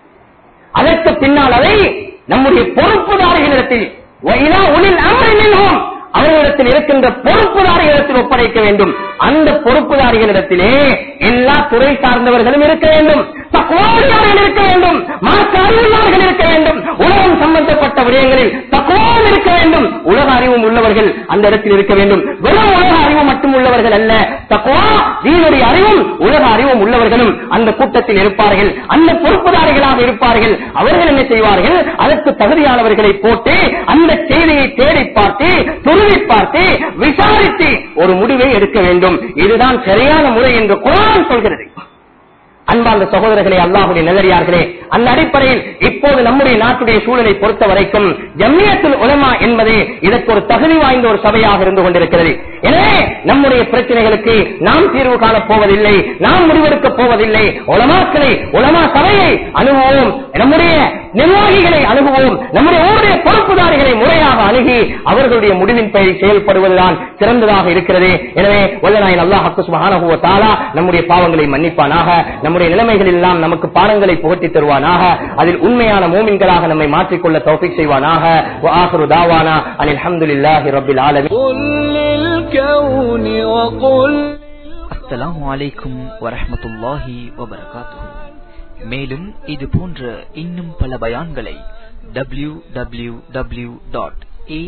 அதற்கு பின்னால் அதை நம்முடைய பொறுப்புதாரிகளிடத்தில் வயிலா உளில் அமரிலும் அவர்களிடத்தில் இருக்கின்ற பொறுப்புதாரிகளிடத்தில் ஒப்படைக்க வேண்டும் அந்த பொறுப்புதாரிகளிடத்திலே எல்லா துறை சார்ந்தவர்களும் இருக்க வேண்டும் தக்குவாரியார்கள் இருக்க வேண்டும் மாற்று அறிவுள்ளவர்கள் இருக்க வேண்டும் உலகம் சம்பந்தப்பட்ட விடயங்களில் தக்குவாம் இருக்க வேண்டும் உலக அறிவும் உள்ளவர்கள் அந்த இடத்தில் இருக்க வேண்டும் வெறும் உலக அறிவு மட்டும் உள்ளவர்கள் அல்ல தக்குவா தீனுடைய அறிவும் உலக அறிவும் உள்ளவர்களும் அந்த கூட்டத்தில் இருப்பார்கள் அந்த பொறுப்புதாரிகளாக இருப்பார்கள் அவர்கள் என்ன செய்வார்கள் அதற்கு தகுதியானவர்களை போட்டு அந்த செய்தியை தேடி பார்த்து துருவி பார்த்து விசாரித்து ஒரு முடிவை எடுக்க வேண்டும் இதுதான் சரியான முறை என்று குரான் சொல்கிறது அன்பார்ந்த சகோதரர்களே அல்லாஹுடைய நல்லடியார்களே அந்த அடிப்படையில் இப்போது நம்முடைய நாட்டுடைய சூழலை பொறுத்த வரைக்கும் ஜம்மியத்துல் உலமா என்பது இதற்கு ஒரு தகுதி வாய்ந்த ஒரு சபையாக இருந்து கொண்டிருக்கிறது எனவே நம்முடைய பிரச்சனைகளுக்கு நாம் தீர்வு காணப் போவதில்லை நாம் முடிவெடுக்கப் போவதில்லை உலமாக்களை உலமா சபையை அணுகுவோம் நம்முடைய நிர்வாகிகளை அணுகுவோம் நம்முடைய ஊருடைய பொறுப்புதாரிகளை முறையாக அணுகி அவர்களுடைய முடிவின் பெயரில் செயல்படுவதுதான் சிறந்ததாக இருக்கிறது எனவே வல்லநாயன் அல்லாஹு சுபஹானஹு வ தஆலா நம்முடைய பாவங்களை மன்னிப்பானாக நம்முடைய நிலைமைகள் எல்லாம் நமக்கு பாடங்களை புகட்டி தருவானாக அதில் உண்மையான மூமின்களாக நம்மை மாற்றிக்கொள்ள தௌஃபீக் செய்வானாக வ ஆகிரு தாவானா அனில் ஹம்துலில்லாஹி ரப்பில் ஆலமீன் قل للكون وقل அஸ்ஸலாமு அலைக்கும் வரஹ்மத்துல்லாஹி வபரகாத்துஹு மேலும் இது போன்ற இன்னும் பல பயான்களை W W W dot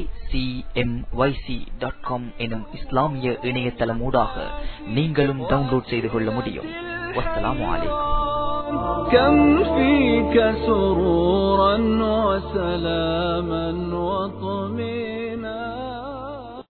dot com எனும் இஸ்லாமிய இணையதளமூடாக நீங்களும் டவுன்லோட் செய்து கொள்ள முடியும் வஸ்ஸலாமு அலைக்கும் كم فيك سرورا وسلاما وطمئنا